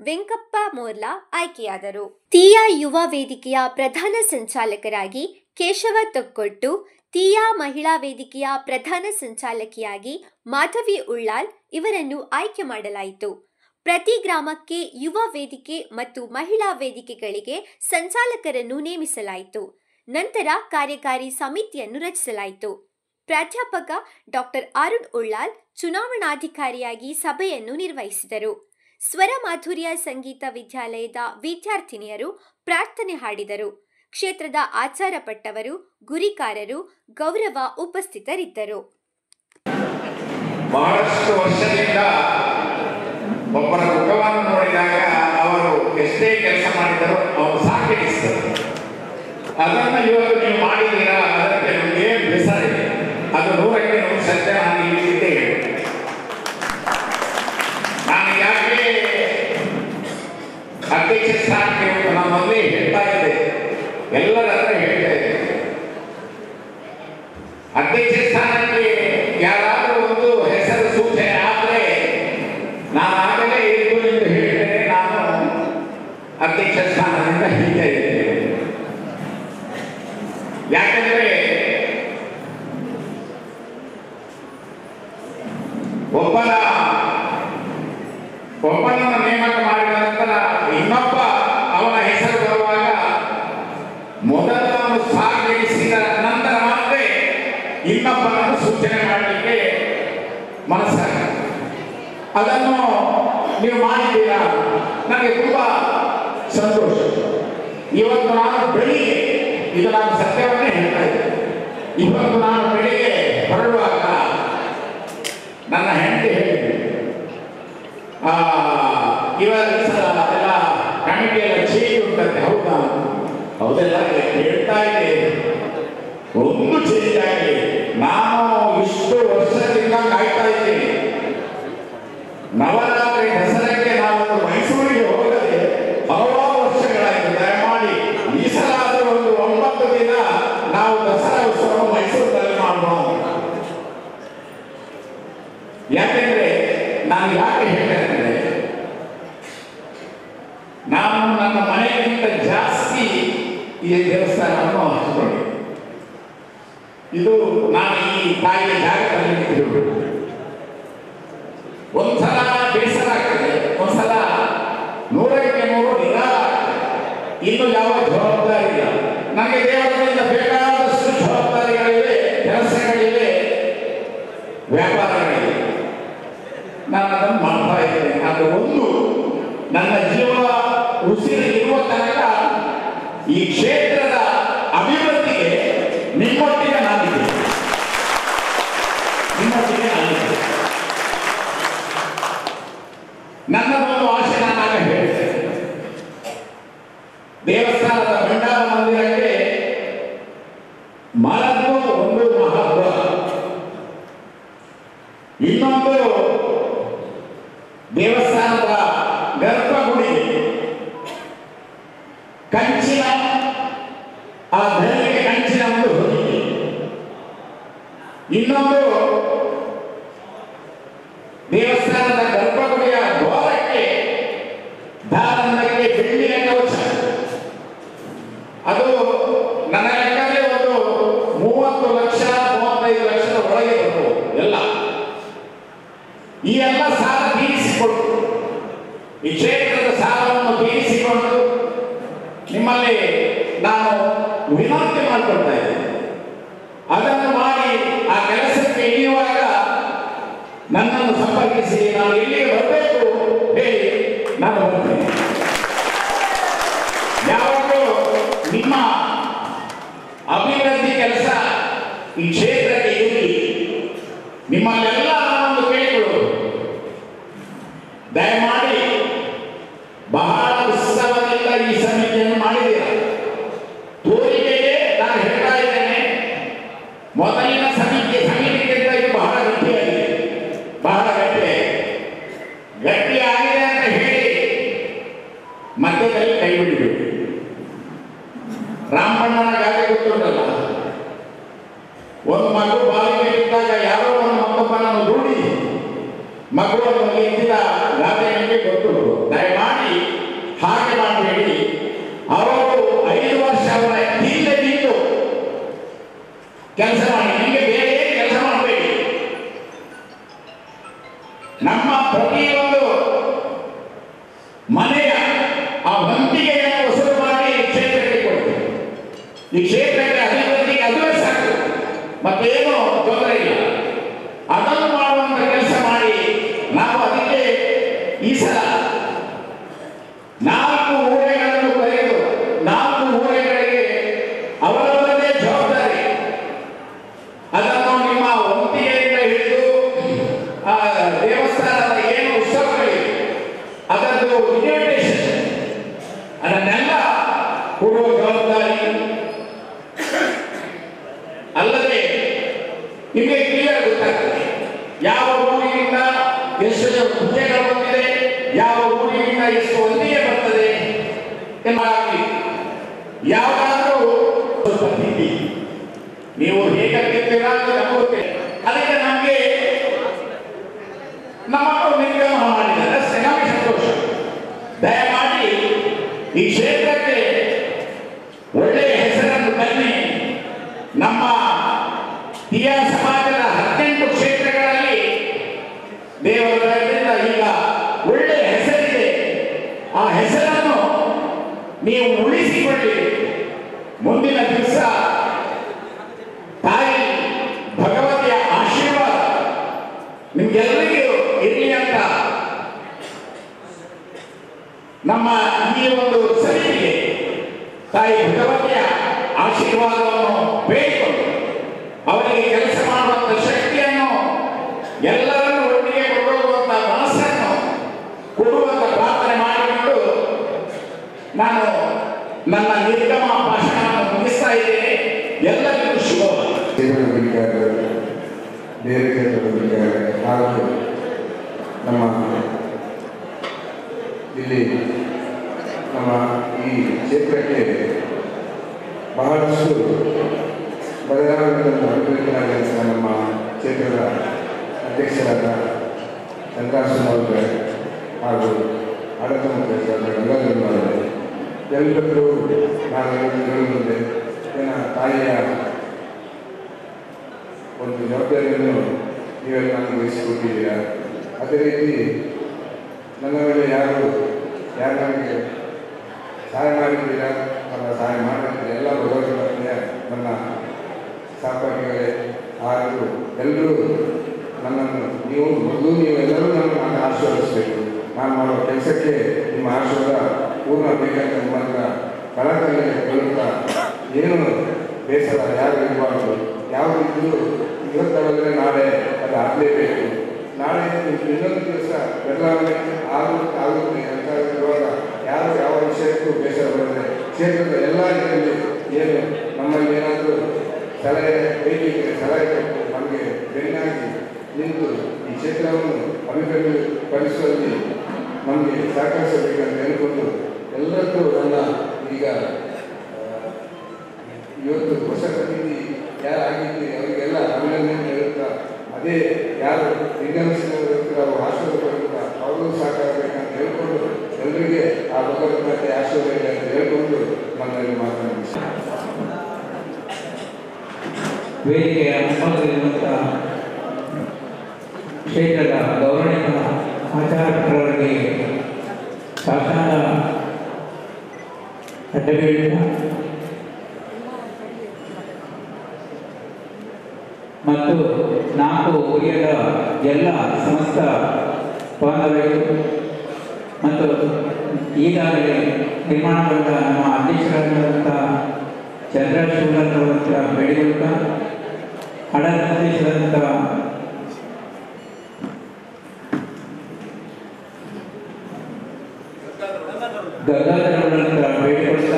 ವೆಂಕಪ್ಪ ಮೋರ್ಲಾ ಆಯ್ಕೆಯಾದರು ತೀಯಾ ಯುವ ವೇದಿಕೆಯ ಪ್ರಧಾನ ಸಂಚಾಲಕರಾಗಿ ಕೇಶವ ತೊಕ್ಕೊಟ್ಟು ತೀಯಾ ಮಹಿಳಾ ವೇದಿಕೆಯ ಪ್ರಧಾನ ಸಂಚಾಲಕಿಯಾಗಿ ಮಾಧವಿ ಉಳ್ಳಾಲ್ ಇವರನ್ನು ಆಯ್ಕೆ ಮಾಡಲಾಯಿತು ಪ್ರತಿ ಗ್ರಾಮಕ್ಕೆ ಯುವ ವೇದಿಕೆ ಮತ್ತು ಮಹಿಳಾ ವೇದಿಕೆಗಳಿಗೆ ಸಂಚಾಲಕರನ್ನು ನೇಮಿಸಲಾಯಿತು ನಂತರ ಕಾರ್ಯಕಾರಿ ಸಮಿತಿಯನ್ನು ರಚಿಸಲಾಯಿತು ಪ್ರಾಧ್ಯಾಪಕ ಡಾಕ್ಟರ್ ಅರುಣ್ ಉಳ್ಳಾಲ್ ಚುನಾವಣಾಧಿಕಾರಿಯಾಗಿ ಸಭೆಯನ್ನು ನಿರ್ವಹಿಸಿದರು ಸ್ವರ ಮಾಧುರ್ಯ ಸಂಗೀತ ವಿದ್ಯಾಲಯದ ವಿದ್ಯಾರ್ಥಿನಿಯರು ಪ್ರಾರ್ಥನೆ ಹಾಡಿದರು ಕ್ಷೇತ್ರದ ಆಚಾರ ಪಟ್ಟವರು ಗುರಿಕಾರರು ಗೌರವ ಉಪಸ್ಥಿತರಿದ್ದರು ಬಹಳಷ್ಟು ವರ್ಷದಿಂದ ಒಬ್ಬರ ಮುಖವನ್ನು ನೋಡಿದಾಗ ಅವರು ಎಷ್ಟೇ ಕೆಲಸ ಮಾಡಿದರೂ ಅವರು ಸಾಕಿಸ್ತರು ಅದನ್ನು ಇವತ್ತು ನೀವು ಮಾಡಿದ್ದೀರಾ ಅದಕ್ಕೆ ನಮಗೆ ಬೇಸರ ಇದೆ ಅದು ನೂರಕ್ಕೆ ನೂರು ಸತ್ಯ ನಾನು ಈ ರೀತಿ ಹೇಳಿ ನಾನು ಯಾಕೆ ಅಧ್ಯಕ್ಷ ಸ್ಥಾನಕ್ಕೆ ಅಂತ ನಾನು ಮೊದಲೇ ಹೇಳ್ತಾ ಇದ್ದೆ ಎಲ್ಲರ ಹತ್ರ ಹೇಳ್ತಾ ಇದ್ದೆ ಅಧ್ಯಕ್ಷ ಸ್ಥಾನಕ್ಕೆ ಯಾರಾದರೂ ಒಂದು ಹೆಸರು ಸೂಚನೆ ಆದರೆ ನಾನು ಆಗಲೇ ಇದ್ದು ಎಂದು ಹೇಳಿದರೆ ನಾನು ಅಧ್ಯಕ್ಷ ಸ್ಥಾನದಿಂದ ಹಿಂದೆ ಇದ್ದೇನೆ ಯಾಕಂದ್ರೆ ಒಬ್ಬನ ಒಬ್ಬನನ್ನು ನೇಮಕ ಮಾಡಿದ ನಂತರ ಇನ್ನೊಬ್ಬ ಅವನ ಹೆಸರು ಬರುವಾಗ ಮೊದಲನ್ನು ಸಾಗಿಸಿದ ನಂತರ ಮಾತ್ರ ಇನ್ನೊಬ್ಬನನ್ನು ಸೂಚನೆ ಮಾಡಲಿಕ್ಕೆ ಮನಸ್ಸಾಗ ಅದನ್ನು ನೀವು ಮಾಡಿದ್ದೀರಾ ನನಗೆ ತುಂಬಾ ಸಂತೋಷ ಇವತ್ತು ನಾನು ಬೆಳಿಗ್ಗೆ ಇದು ನಾನು ಸತ್ಯವನ್ನೇ ಹೇಳ್ತಾ ಇದ್ದೆ ಇವತ್ತು ನಾನು ಬೆಳಿಗ್ಗೆ ಹೊರಡುವಾಗ ನನ್ನ ಹೆಂಡತಿ ಹೇಳಿದ್ದೆ ಆ, ಇವರ ಸಲ ಎಲ್ಲ ಕಮಿಟಿ ಎಲ್ಲ ಚೇಂಜ್ ಉಂಟಂತೆ ಹೌದಾ ಹೌದೆಲ್ಲ ಹೇಳ್ತಾ ಇದೆ ಒಂದು ಚೇಂಜ್ ಆಗಿ ನಾನು ಇಷ್ಟು ವರ್ಷದಿಂದ ಕಾಯ್ತಾ ಇದ್ದೀನಿ ನವರಾತ್ರಿ ದಸರಾಕ್ಕೆ ನಾವು ಮೈಸೂರಿಗೆ ಹೋಗದೆ ಹಲವಾರು ವರ್ಷಗಳಾಯಿತು ದಯಮಾಡಿ ಈ ಸಲ ಆದರೂ ಒಂದು ಒಂಬತ್ತು ದಿನ ನಾವು ದಸರಾ ಉತ್ಸವ ಮೈಸೂರಿನಲ್ಲಿ ಮಾಡೋಣ ಯಾಕೆಂದ್ರೆ ನಾನು ಯಾಕೆ ಹೇಳ್ತೇನೆ ನಾನು ನನ್ನ ಮನೆಗಿಂತ ಜಾಸ್ತಿ ಈ ದೇವಸ್ಥಾನವನ್ನು ಹಚ್ಚಿಕೊಂಡೆ ಇದು ನಾನು ಈ ತಾಯಿಯ ಜಾಗದಲ್ಲಿ ನಿಂತಿರುವುದು ಒಂದ್ಸಲ ಬೇಸರ ಆಗ್ತದೆ ಒಂದ್ಸಲ ನೂರಕ್ಕೆ ನೂರು ನಿರಾಳ ಆಗ್ತದೆ ಇನ್ನು ಯಾವ ಜವಾಬ್ದಾರಿ ಇಲ್ಲ ನನಗೆ ದೇವರಿಂದ ಬೇಕಾದಷ್ಟು ಜವಾಬ್ದಾರಿಗಳಿವೆ ಕೆಲಸಗಳಿವೆ ವ್ಯಾಪಾರಗಳಿವೆ ನಾನು ಅದನ್ನು ಮಾಡ್ತಾ ಇದ್ದೇನೆ ಅದು ಒಂದು ನನ್ನ ಜೀವ ಉಸಿರು ಇರುವ ತನಕ ಈ ಕ್ಷೇತ್ರದ ಅಭಿವೃದ್ಧಿಗೆ ನಿಮ್ಮೊಟ್ಟಿಗೆ ನಾನಿದ್ದೇನೆ ನಿಮ್ಮೊಟ್ಟಿಗೆ ನಾನಿದ್ದೇನೆ ನನ್ನದೊಂದು ಆಶೆ ನಾನಾಗ ಹೇಳ್ತೇನೆ ದೇವಸ್ಥಾನದ ಭಂಡಾರ ಮಂದಿರಕ್ಕೆ ಮರದ್ದು ಒಂದು ಮಹತ್ವ ಇನ್ನೊಂದು ದೇವಸ್ಥಾನದ ಗರ್ಭಗುಡಿ ಕಂಚಿನ ಆ ಧರೆಗೆ ಕಂಚಿನ ಒಂದು ಹೊದಿಕೆ ಇನ್ನೊಂದು ದೇವಸ್ಥಾನದ ಗರ್ಭಗುಡಿಯ ದ್ವಾರಕ್ಕೆ ದಾನಂದಕ್ಕೆ ಬೆಳ್ಳಿಯ ಕವಚ ಅದು ನನ್ನ ಲೆಕ್ಕದಲ್ಲಿ ಒಂದು ಮೂವತ್ತು ಲಕ್ಷ ಮೂವತ್ತೈದು ಲಕ್ಷದ ಒಳಗೆ ಬರ್ಬೋದು ಎಲ್ಲ ಈ ಎಲ್ಲ ಸಾಲ ತೀರಿಸಿಕೊಂಡು ಈ ಕ್ಷೇತ್ರದ ಸಾಲವನ್ನು ತೀರಿಸಿಕೊಂಡು ನಿಮ್ಮಲ್ಲಿ ನಾನು ವಿನಂತಿ ಮಾಡಿಕೊಳ್ತಾ ಇದ್ದೇನೆ ಅದನ್ನು ಮಾಡಿ ಆ ಕೆಲಸಕ್ಕೆ ಇಳಿಯುವಾಗ ನನ್ನನ್ನು ಸಂಪರ್ಕಿಸಿ ನಾನು ಇಲ್ಲಿಗೆ ಬರಬೇಕು ಹೇಳಿ ನಾನು ಬರ್ತೇನೆ ಯಾವಾಗಲೂ ನಿಮ್ಮ ಅಭಿವೃದ್ಧಿ ಕೆಲಸ ಈ ಕ್ಷೇತ್ರಕ್ಕೆ ಇರಲಿ ನಿಮ್ಮಲ್ಲೆಲ್ಲ ನಾನೊಂದು ಕೇಳಿಕೊಳ್ಳೋದು ದಯಮಾಡಿ ಬಹಳ ಉತ್ಸವದಿಂದ ಈ ಸಮಿತಿಯನ್ನು ಮಾಡಿದ್ದೀರ ತೋರಿಕೆಗೆ ನಾನು ಹೇಳ್ತಾ ಇದ್ದೇನೆ ಮೊದಲಿನ ಸಮಿತಿ ಸಮಿತಿಗಿಂತ ಇದು ಬಹಳ ಗಟ್ಟಿಯಾಗಿದೆ ಬಹಳ ಗಟ್ಟಿಯಾಗಿದೆ ಗಟ್ಟಿಯಾಗಿದೆ ಅಂತ ಹೇಳಿ ಮಧ್ಯದಲ್ಲಿ ಕೈ ಬಿಡಬೇಕು ರಾಮಣ್ಣನ ಗಾದೆ ಗೊತ್ತುಂಟಲ್ಲ ಒಂದು ಮಗು ಬಾಲಿಗೆ ಇದ್ದಾಗ ಯಾರೋ ಒಂದು ಮತ್ತೊಬ್ಬನನ್ನು ದೂಡಿ ಮಗುವನ್ನು ಎತ್ತಿದ ಗಾದೆ ನಿಮಗೆ ಗೊತ್ತು ದಯಮಾಡಿ ಹಾಗೆ ಮಾಡಬೇಡಿ ಅವರು ಐದು ವರ್ಷ ಅವರ ಹಿಂದೆ ನಿಂತು ಕೆಲಸ ಮಾಡಿ ನಿಮಗೆ ಬೇರೆ ಕೆಲಸ ಮಾಡಬೇಡಿ ನಮ್ಮ ಪ್ರತಿಯೊಂದು ಮನೆಯ ಆ ವಂತಿಗೆಯನ್ನು ವಸೂಲು ಮಾಡಿ ಕ್ಷೇತ್ರಕ್ಕೆ ಕೊಡ್ತೀವಿ ಈ ಕ್ಷೇತ್ರಕ್ಕೆ ಅಭಿವೃದ್ಧಿಗೆ ಅದುವೇ ಸಾಕು ಮತ್ತೇನು ತೊಂದರೆ ಇಲ್ಲ ಅದನ್ನು ಮಾಡುವಂತ ಕೆಲಸ ಮಾಡಿ ನಾವು ಅದಕ್ಕೆ ಈ ಸಲ ನಾಲ್ಕು ಊರೆಗಳನ್ನು ಕರೆದು ನಾಲ್ಕು ಊರೆಗಳಿಗೆ ಅವರವರದೇ ಜವಾಬ್ದಾರಿ ಅದನ್ನು ನಿಮ್ಮ ವಂತಿಗೆಯಿಂದ ಹಿಡಿದು ಆ ದೇವಸ್ಥಾನದ ಏನು ಉತ್ಸವಗಳಿವೆ ಅದರದ್ದು ಇನ್ವಿಟೇಷನ್ ಅದನ್ನೆಲ್ಲ ಕೊಡುವ ಜವಾಬ್ದಾರಿ ಅಲ್ಲದೆ ನಿಮಗೆ ಕ್ಲಿಯರ್ ಗೊತ್ತಾಗ್ತದೆ ಯಾವ ಊರಿನಿಂದ ಎಷ್ಟು ಜನ ಹುದ್ದೆಗಳು ಬಂದಿದೆ ಯಾವ ಊರಿನಿಂದ ಎಷ್ಟು ಹೊಂದಿಗೆ ಬರ್ತದೆ ಎಂಬಾಗಿ ಯಾವಾದರೂ ಸ್ವಲ್ಪ ತಿದ್ದಿ ನೀವು ಹೇಗೆ ತಿಂತೀರಾ ಅಂತ ನಮ್ಗೆ ಗೊತ್ತಿಲ್ಲ ಅದಕ್ಕೆ ನಮಗೆ ನಮ್ಮ ಮಕ್ಕಳು ನಿರ್ಗಮನ ಮಾಡಿದ್ದಾರೆ ಅಷ್ಟೇ ನಮಗೆ ಸಂತೋಷ ದಯಮಾಡಿ ಈ ಕ್ಷೇತ್ರಕ್ಕೆ ಒಳ್ಳೆಯ ಹೆಸರನ್ನು ತನ್ನಿ ನಮ್ಮ ಟಿಯಾ ಸಮಾಜದ ಹದಿನೆಂಟು ಕ್ಷೇತ್ರಗಳಲ್ಲಿ ದೇವರ ದಯದಿಂದ ಈಗ ಒಳ್ಳೆಯ ಹೆಸರಿದೆ ಆ ಹೆಸರನ್ನು ನೀವು ಉಳಿಸಿಕೊಳ್ಳಿ ಮುಂದಿನ ದಿವಸ ತಾಯಿ ಭಗವತಿಯ ಆಶೀರ್ವಾದ ನಿಮ್ಗೆಲ್ಲರಿಗೂ ಇರಲಿ ಅಂತ ನಮ್ಮ ಈ ಒಂದು ಸಮಿತಿಗೆ ತಾಯಿ ಭಗವತಿಯ ಆಶೀರ್ವಾದವನ್ನು ಬೇಡಿಕೊಂಡು ಅವರಿಗೆ ಕೆಲಸ ಮಾಡುವಂತ ಶಕ್ತಿಯನ್ನು ಎಲ್ಲರನ್ನು ಒಟ್ಟಿಗೆ ಕೊಂಡೋಗುವಂತ ಮನಸ್ಸನ್ನು ಕೊಡುವಂತ ಪ್ರಾರ್ಥನೆ ಮಾಡಿಕೊಂಡು ನಾನು ನನ್ನ ನಿರ್ಗಮ ಭಾಷಣವನ್ನು ಮುಗಿಸ್ತಾ ಇದ್ದೇನೆ ಎಲ್ಲರಿಗೂ ಶುಭವಾಗಲಿ ಕ್ಷೇತ್ರದ ಬೇಕಾದ್ರೆ ಬೇರೆ ಕ್ಷೇತ್ರದ ಬೇಕಾದ್ರೆ ಹಾಗೂ ನಮ್ಮ ಇಲ್ಲಿ ನಮ್ಮ ಈ ಕ್ಷೇತ್ರಕ್ಕೆ ಬಹಳಷ್ಟು ಬದಲಾವಣೆಗಳನ್ನು ಅಭಿವೃದ್ಧಿಯಾದಂಥ ನಮ್ಮ ಕ್ಷೇತ್ರದ ಅಧ್ಯಕ್ಷರಾದ ಚಂದ್ರಾಸನವರ ಹಾಗೂ ಆಡಳಿತ ಮುಖ್ಯಸ್ಥರಾದ ಗಂಗಾಧರನವರು ಎಲ್ಲರೂ ನಾನು ಹೇಳುವುದೇ ನನ್ನ ತಾಯಿಯ ಒಂದು ಜವಾಬ್ದಾರಿಯನ್ನು ನೀವೆಲ್ಲ ನನಗೆ ವಹಿಸಿಕೊಟ್ಟಿದ್ದೀರಾ ಅದೇ ರೀತಿ ನನ್ನ ಮೇಲೆ ಯಾರು ಯಾರು ನನಗೆ ಸಹಾಯ ಮಾಡಿದ್ದೀರಾ ನನ್ನ ಸಹಾಯ ಮಾಡಿದ್ದೀರಾ ಎಲ್ಲ ಭಗವಂತನ ನನ್ನ ಸಹಪಾಠಿಗಳೇ ಹಾಗೂ ಎಲ್ಲರೂ ನನ್ನನ್ನು ನೀವು ಮೊದಲು ನೀವೆಲ್ಲರೂ ನನ್ನ ನಾನು ಆಶೀರ್ವದಿಸಬೇಕು ನಾನು ಮಾಡುವ ಕೆಲಸಕ್ಕೆ ನಿಮ್ಮ ಆಶೀರ್ವಾದ ಪೂರ್ಣ ಬೇಕಂತ ನಿಮ್ಮಂತ ಕಳಕಳಿ ಹೇಳುತ್ತಾ ಏನು ಬೇಸರ ಯಾರು ಇರಬಾರ್ದು ಯಾವುದಿದ್ರು ಇವತ್ತವಲ್ಲದೆ ನಾಳೆ ಅದು ಆಗಲೇಬೇಕು ನಾಳೆ ಇನ್ನೊಂದು ದಿವಸ ಬದಲಾವಣೆ ಆಗುತ್ತೆ ಆಗುತ್ತೆ ಅಂತ ಇರುವಾಗ ಯಾರು ಯಾವ ವಿಷಯಕ್ಕೂ ಬೇಸರ ಬರದೆ ಕ್ಷೇತ್ರದ ಎಲ್ಲ ಇದರಲ್ಲಿ ಏನು ನಮ್ಮಲ್ಲಿ ಏನಾದರೂ ಸಲಹೆ ಬೇಕಿದ್ರೆ ಸಲಹೆ ಕೊಟ್ಟು ನಮಗೆ ಬೆನ್ನಾಗಿ ನಿಂತು ಈ ಕ್ಷೇತ್ರವನ್ನು ಅಭಿವೃದ್ಧಿಪಡಿಸುವಲ್ಲಿ ನಮಗೆ ಸಹಕರಿಸಬೇಕಂತ ಹೇಳಿಕೊಂಡು ಎಲ್ಲರದ್ದು ನನ್ನ ಈಗ ಆ, ಇವತ್ತು ಹೊಸ ಪ್ರತಿನಿಧಿ ಯಾರು ಆಗಿದ್ದೀರಿ ಅವರಿಗೆಲ್ಲ ಅಭಿನಂದನೆ ಹೇಳುತ್ತಾ ಅದೇ ಯಾರು ನಿರ್ಗಮಿಸಿದವರು ಅವರು ಆಶೀರ್ವಾದ ಪಡುತ್ತಾ ಅವರು ಸಾಕಾಗಬೇಕಂತ ಹೇಳ್ಕೊಂಡು ಎಲ್ಲರಿಗೆ ಆ ಭಗವದ್ಗೀತೆ ಆಶೀರ್ವಾದ ಇದೆ ಅಂತ ಹೇಳ್ಕೊಂಡು ನನ್ನಲ್ಲಿ ಮಾತನಾಡಿಸಿ ವೇದಿಕೆಯ ಮುಂಭಾಗದಲ್ಲಿರುವಂಥ ಕ್ಷೇತ್ರದ ಗೌರವಿತ ಆಚಾರ್ಯರವರಿಗೆ ಶಾಸನದ ಅಡ್ಡಬೀಳಿತ ಮತ್ತು ನಾಲ್ಕು ಉರಿಯದ ಎಲ್ಲ ಸಮಸ್ತ ಬಾಂಧವರಿಗೂ ಮತ್ತು ಈಗಾಗಲೇ ನಿರ್ಮಾಣಗೊಂಡ ನಮ್ಮ ಅಧ್ಯಕ್ಷರಾದಂಥ ಚಂದ್ರಶೂಲರವರ ಹತ್ರ ಬೇಡಿಕೊಳ್ಳುತ್ತಾ ಹಡ ನಿರ್ದೇಶಕರಾದಂಥ ಗಂಗಾಧರವರ ಹತ್ರ ಬೇಡಿಕೊಳ್ಳುತ್ತಾ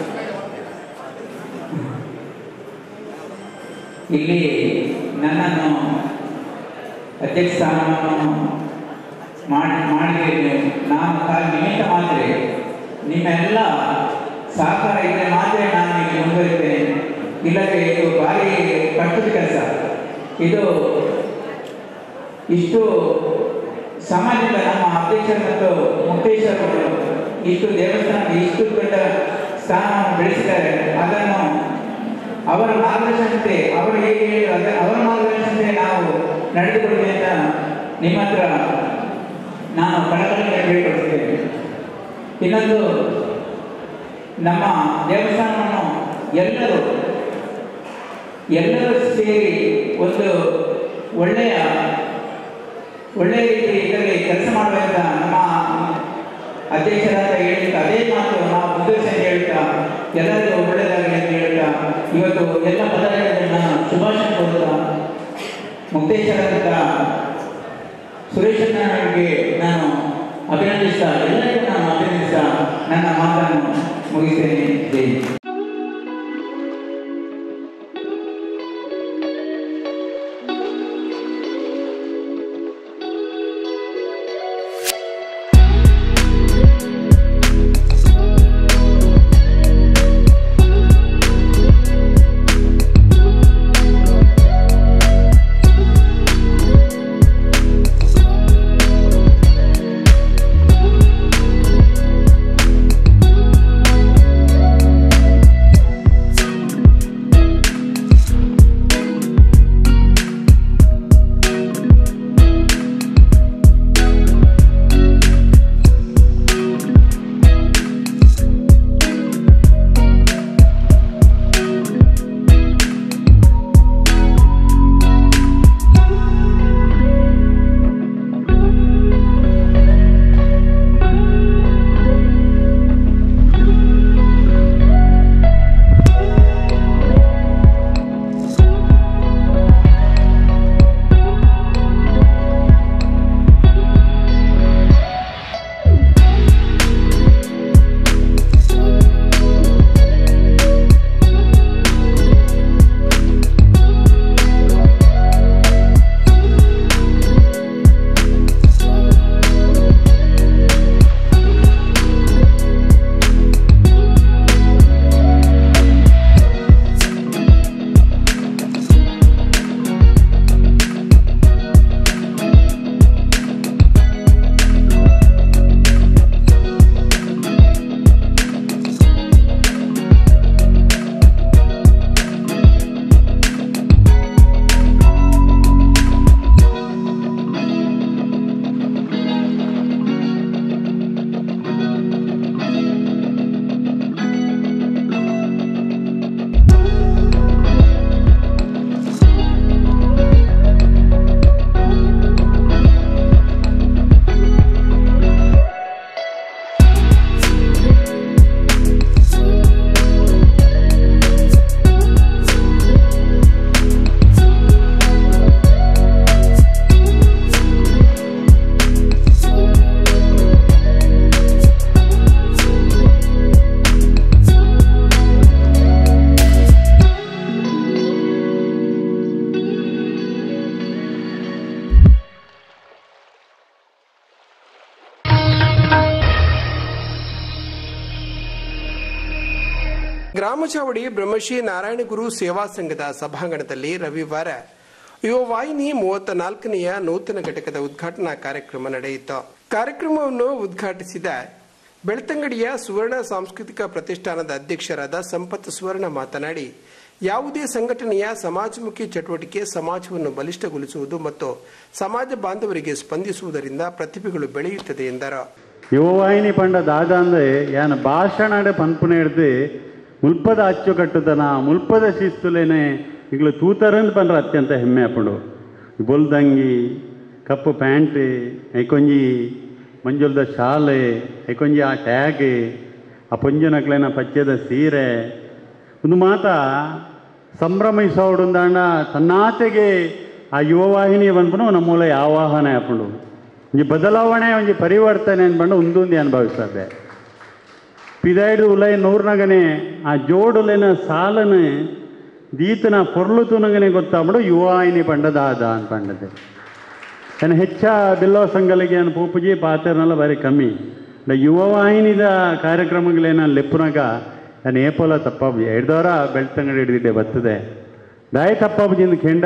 ಇಲ್ಲಿ ನನ್ನನ್ನು ಅಧ್ಯಕ್ಷ ಸ್ಥಾನವನ್ನು ಮಾಡಿ ಮಾಡಿದ್ದೇನೆ ನಾನು ಕಾಲ ನಿಮಿತ್ತ ಮಾತ್ರ ನಿಮ್ಮೆಲ್ಲ ಸಹಕಾರ ಇದ್ದರೆ ಮಾತ್ರ ನಾನು ಇಲ್ಲಿ ಮುಂದುವರಿತೇನೆ ಇಲ್ಲದೆ ಇದು ಭಾರಿ ಕಷ್ಟದ ಕೆಲಸ ಇದು ಇಷ್ಟು ಸಮಾಜದ ನಮ್ಮ ಅಧ್ಯಕ್ಷರು ಮತ್ತು ಮುಕ್ತೇಶ್ವರರು ಇಷ್ಟು ದೇವಸ್ಥಾನ ಇಷ್ಟು ದೊಡ್ಡ ಸ್ಥಾನವನ್ನು ಬೆಳೆಸಿದ್ದಾರೆ ಅದನ್ನು ಅವರ ಮಾರ್ಗದರ್ಶನತೆ ಅವರು ಹೇಗೆ ಹೇಳಿದ್ರು ಅದ- ಅವರ ಮಾರ್ಗದರ್ಶನತೆ ನಾವು ನಡೆದುಕೊಳ್ತೇವೆ ಅಂತ ನಿಮ್ಮ ಹತ್ರ ನಾನು ಕಳಕಳಿಯಿಂದ ಕೇಳಿಕೊಳ್ತೇನೆ ಇನ್ನೊಂದು ನಮ್ಮ ದೇವಸ್ಥಾನವನ್ನು ಎಲ್ಲರೂ ಎಲ್ಲರೂ ಸೇರಿ ಒಂದು ಒಳ್ಳೆಯ ಒಳ್ಳೆಯ ರೀತಿ ಇದರಲ್ಲಿ ಕೆಲಸ ಮಾಡಬೇಕಂತ ನಮ್ಮ ಅಧ್ಯಕ್ಷರಾದ ಹೇಳ್ತಾ ಅದೇ ಮಾತು ನಾವು ಮುಂದುವರಿಸಿ ಹೇಳ್ತಾ ಎಲ್ಲರಿಗೂ ಒಳ್ಳೆಯದಾಗಲಿ ಅಂತ ಹೇಳ್ತಾ ಇವತ್ತು ಎಲ್ಲ ಪದಾಧಿಕಾರಿಗಳನ್ನ ಶುಭಾಶಯ ಕೊಡ್ತಾ ಮುಕ್ತೇಶ್ವರಂತ ಸುರೇಶಣ್ಣನಿಗೆ ನಾನು ಅಭಿನಂದಿಸ್ತಾ ಎಲ್ಲರಿಗೂ ನಾನು ಅಭಿನಂದಿಸ್ತಾ ನನ್ನ ಮಾತನ್ನು ಮುಗಿಸ್ತೇನೆ ಜೈ ಹಿಂದ್. ಗ್ರಾಮಚಾವಡಿ ಬ್ರಹ್ಮಶ್ರೀ ನಾರಾಯಣಗುರು ಸೇವಾ ಸಂಘದ ಸಭಾಂಗಣದಲ್ಲಿ ರವಿವಾರ ಯುವ ವಾಹಿನಿ ಮೂವತ್ತ ನಾಲ್ಕನೆಯ ನೂತನ ಘಟಕದ ಉದ್ಘಾಟನಾ ಕಾರ್ಯಕ್ರಮ ನಡೆಯಿತು ಕಾರ್ಯಕ್ರಮವನ್ನು ಉದ್ಘಾಟಿಸಿದ ಬೆಳ್ತಂಗಡಿಯ ಸುವರ್ಣ ಸಾಂಸ್ಕೃತಿಕ ಪ್ರತಿಷ್ಠಾನದ ಅಧ್ಯಕ್ಷರಾದ ಸಂಪತ್ ಸುವರ್ಣ ಮಾತನಾಡಿ ಯಾವುದೇ ಸಂಘಟನೆಯ ಸಮಾಜಮುಖಿ ಚಟುವಟಿಕೆ ಸಮಾಜವನ್ನು ಬಲಿಷ್ಠಗೊಳಿಸುವುದು ಮತ್ತು ಸಮಾಜ ಬಾಂಧವರಿಗೆ ಸ್ಪಂದಿಸುವುದರಿಂದ ಪ್ರತಿಭೆಗಳು ಬೆಳೆಯುತ್ತದೆ ಎಂದರು ಯುವವಾಹಿನಿ ಪಂಡ ದಾದ ಅಂದರೆ ಯಾನ ಭಾಷಣ ಪನ್ಪುನ ಹಿಡ್ದು ಮುಲ್ಪದ ಅಚ್ಚುಕಟ್ಟುತನ ಮುಲ್ಪದ ಶಿಸ್ತುಲೇನೆ ಈಗಲೂ ತೂತರಂದು ಪಂಡ್ರೆ ಅತ್ಯಂತ ಹೆಮ್ಮೆ ಅಪ್ಪುಂಡು ಬೊಲ್ದಂಗಿ ಕಪ್ಪು ಪ್ಯಾಂಟ್ ಐಕೊಂಜಿ ಮಂಜುಲ್ದ ಶಾಲೆ ಐಕೊಂಜಿ ಆ ಟ್ಯಾಗ್ ಆ ಪೊಂಜನಕ್ಲೇನ ಪಚ್ಚೆದ ಸೀರೆ ಒಂದು ಮಾತ ಸಂಭ್ರಮಿಸೋಡುಂದಾಂಡ ತನ್ನಾತೆಗೆ ಆ ಯುವವಾಹಿನಿ ಬಂದ್ಬಿಟ್ಟು ನಮ್ಮೂಲ ಆವಾಹನ ಹಾಕೊಂಡು ಒಂಜಿ ಬದಲಾವಣೆ ಒಂಜಿ ಪರಿವರ್ತನೆ ಅನ್ಬಂಡು ಉಂದುಂದಿ ಅನುಭವಿಸ್ತದೆ ಪಿದಾಯ್ಡು ಉಲೈ ನೂರ್ನಗನೆ ಆ ಜೋಡುಲೆನ ಸಾಲನು ದೀತನ ಪೊರ್ಲು ತುನಗನೆ ಗೊತ್ತಾಗ್ಬಿಡು ಯುವಾಯಿನಿ ಪಂಡದಾದ ಅನ್ಪಂಡದೆ ಏನು ಹೆಚ್ಚ ಬಿಲ್ಲೋ ಸಂಗಲಿಗೆ ಅನ್ ಪೂಪುಜಿ ಪಾತ್ರನೆಲ್ಲ ಬಾರಿ ಕಮ್ಮಿ ದ ಯುವವಾಹಿನಿದ ಕಾರ್ಯಕ್ರಮಗಳೇನ ಲೆಪ್ಪುನಾಗ ನಾನು ಏಪೋಲ ತಪ್ಪಾಬುಜಿ ಎಡ್ದವರ ಬೆಳ್ತಂಗಡಿ ಹಿಡಿದಿದ್ದೆ ಬರ್ತದೆ ದಾಯ ತಪ್ಪಾಬುಜಿಂದ ಕೆಂಡ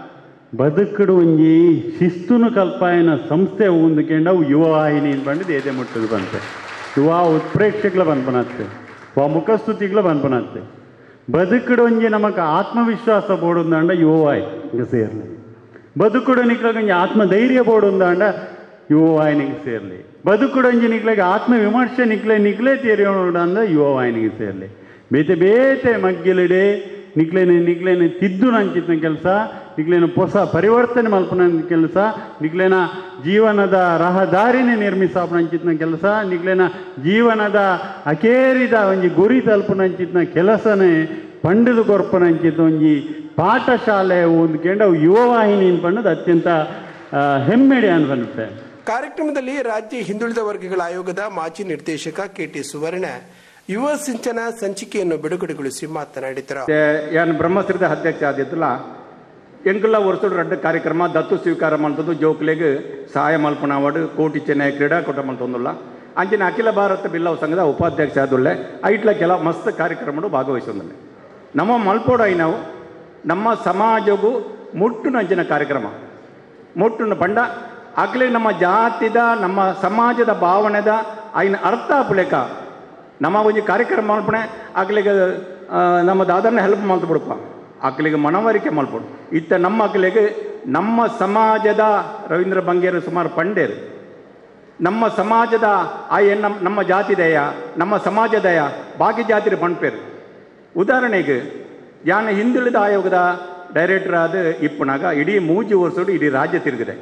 ಬದುಕಡು ಒಂಜಿ ಶಿಸ್ತುನು ಕಲ್ಪಾಯನ ಸಂಸ್ಥೆ ಒಂದು ಕೆಂಡ ಯುವವಾಹಿನಿ ಅನ್ಪಂಡು ಏದೆ ಮುಟ್ಟದು ಬಂತೆ ಯುವ ಉತ್ಪ್ರೇಕ್ಷೆಗಳು ಬಂದ್ಪನತ್ತೆ ವಾ ಮುಖಸ್ತುತಿಗಳು ಬಂದ್ಪನತ್ತೆ ಬದುಕುಡು ಒಂಜಿ ನಮಕ್ ಆತ್ಮವಿಶ್ವಾಸ ಬೋಡುಂದಾಂಡ ಯುವವಾಯ್ ಇಂಗೆ ಸೇರ್ಲಿ ಬದುಕುಡು ನಿಕ್ಲಗ ಒಂಜಿ ಆತ್ಮಧೈರ್ಯ ಬೋಡುಂದಾಂಡ ಯುವವಾಹಿನಿಗೆ ಸೇರ್ಲಿ ಬದುಕುಡು ಒಂಜಿ ನಿಕ್ಲೆಗೆ ಆತ್ಮ ವಿಮರ್ಶೆ ನಿಕ್ಲೆ ನಿಕ್ಲೆ ತೀರಿಯೋಣ ಯುವವಾಹಿನಿಗೆ ಸೇರ್ಲಿ ಬೇತೆ ಬೇತೆ ಮಗ್ಗಿಲಿಡೆ ನಿಕ್ಲೇನೆ ನಿಕ್ಲೇನೆ ತಿದ್ದು ನಂಚಿತ್ನ ಕೆಲಸ ನಿಕ್ಲೇನ ಹೊಸ ಪರಿವರ್ತನೆ ಮಲ್ಪನ ಕೆಲಸ ನಿಕ್ಲೇನ ಜೀವನದ ರಹದಾರಿನೇ ನಿರ್ಮಿಸಾಪನಂಚಿತ್ನ ಕೆಲಸ ನಿಕ್ಲೇನ ಜೀವನದ ಅಕೇರಿದ ಒಂಜಿ ಗುರಿ ತಲುಪನಂಚಿತ್ನ ಕೆಲಸನೇ ಪಂಡಿದು ಕೊರ್ಪನಂಚಿತ್ ಒಂಜಿ ಪಾಠಶಾಲೆ ಒಂದು ಕೆಂಡ ಯುವವಾಹಿನಿ ಪಂಡದು ಅತ್ಯಂತ ಆ, ಹೆಮ್ಮೆಡೆ ಅನ್ಬನ್ನುತ್ತೆ ಕಾರ್ಯಕ್ರಮದಲ್ಲಿ ರಾಜ್ಯ ಹಿಂದುಳಿದ ವರ್ಗಗಳ ಆಯೋಗದ ಮಾಜಿ ನಿರ್ದೇಶಕ ಕೆಟಿ ಸುವರ್ಣ ಯುವ ಸಿಂಚನ ಸಂಚಿಕೆಯನ್ನು ಬಿಡುಗಡೆಗೊಳಿಸಿ ಮಾತನಾಡಿದರು ಏನು ಬ್ರಹ್ಮಶ್ರೀದ ಅಧ್ಯಕ್ಷ ಆದಿತ್ತಲ್ಲ ಎಂಕುಲ್ಲ ವರ್ಷದ ರಡ್ಡು ಕಾರ್ಯಕ್ರಮ ದತ್ತು ಸ್ವೀಕಾರ ಮಾಡ್ತದ್ದು ಜೋಕ್ಲೆಗ್ ಸಹಾಯ ಮಲ್ಪನಾವಡು ಕೋಟಿ ಚೆನ್ನೈ ಕ್ರೀಡಾಕೂಟ ಮಲ್ತೊಂದುಲ್ಲ ಅಂಚಿನ ಅಖಿಲ ಭಾರತ ಬಿಲ್ಲವ ಸಂಘದ ಉಪಾಧ್ಯಕ್ಷ ಆದುಳ್ಳೆ ಐಟ್ಲ ಕೆಲ ಮಸ್ತ್ ಕಾರ್ಯಕ್ರಮಡು ಭಾಗವಹಿಸೊಂದುಲ್ಲೆ ನಮ್ಮ ಮಲ್ಪೋಡ ನಾವು ನಮ್ಮ ಸಮಾಜಗೂ ಮುಟ್ಟುನ ಅಂಚಿನ ಕಾರ್ಯಕ್ರಮ ಮುಟ್ಟುನ ಪಂಡ ಅಕ್ಲೆ ನಮ್ಮ ಜಾತಿದ ನಮ್ಮ ಸಮಾಜದ ಭಾವನೆದ ಐನ ಅರ್ಥ ಆಪುಲೆಕ ನಮ್ಮ ಒಂಜಿ ಕಾರ್ಯಕ್ರಮ ಮಲ್ಪಣೆ ಅಕ್ಲಿಗೆ ಆ, ನಮ್ಮ ದಾದರ್ನ ಹೆಲ್ಪ್ ಮಲ್ತು ಬಿಡಪ್ಪ ಅಕ್ಲಿಗೆ ಮನವರಿಕೆ ಮಲ್ಪಡು ಇತ್ತ ನಮ್ಮ ಅಕ್ಲಿಗೆ ನಮ್ಮ ಸಮಾಜದ ರವೀಂದ್ರ ಬಂಗೇರು ಸುಮಾರು ಪಂಡೇರು ನಮ್ಮ ಸಮಾಜದ ಆ ಏನ್ ನಮ್ಮ ನಮ್ಮ ಜಾತಿದಯ ನಮ್ಮ ಸಮಾಜದಯ ಬಾಕಿ ಜಾತಿರ ಪಂಪೇರು ಉದಾಹರಣೆಗೆ ಯಾನ ಹಿಂದುಳಿದ ಆಯೋಗದ ಡೈರೆಕ್ಟರ್ ಆದ ಇಪ್ಪನಾಗ ಇಡೀ ಮೂಜಿ ವರ್ಷೋಡು ಇಡೀ ರಾಜ್ಯ ತಿರುಗಿದೆ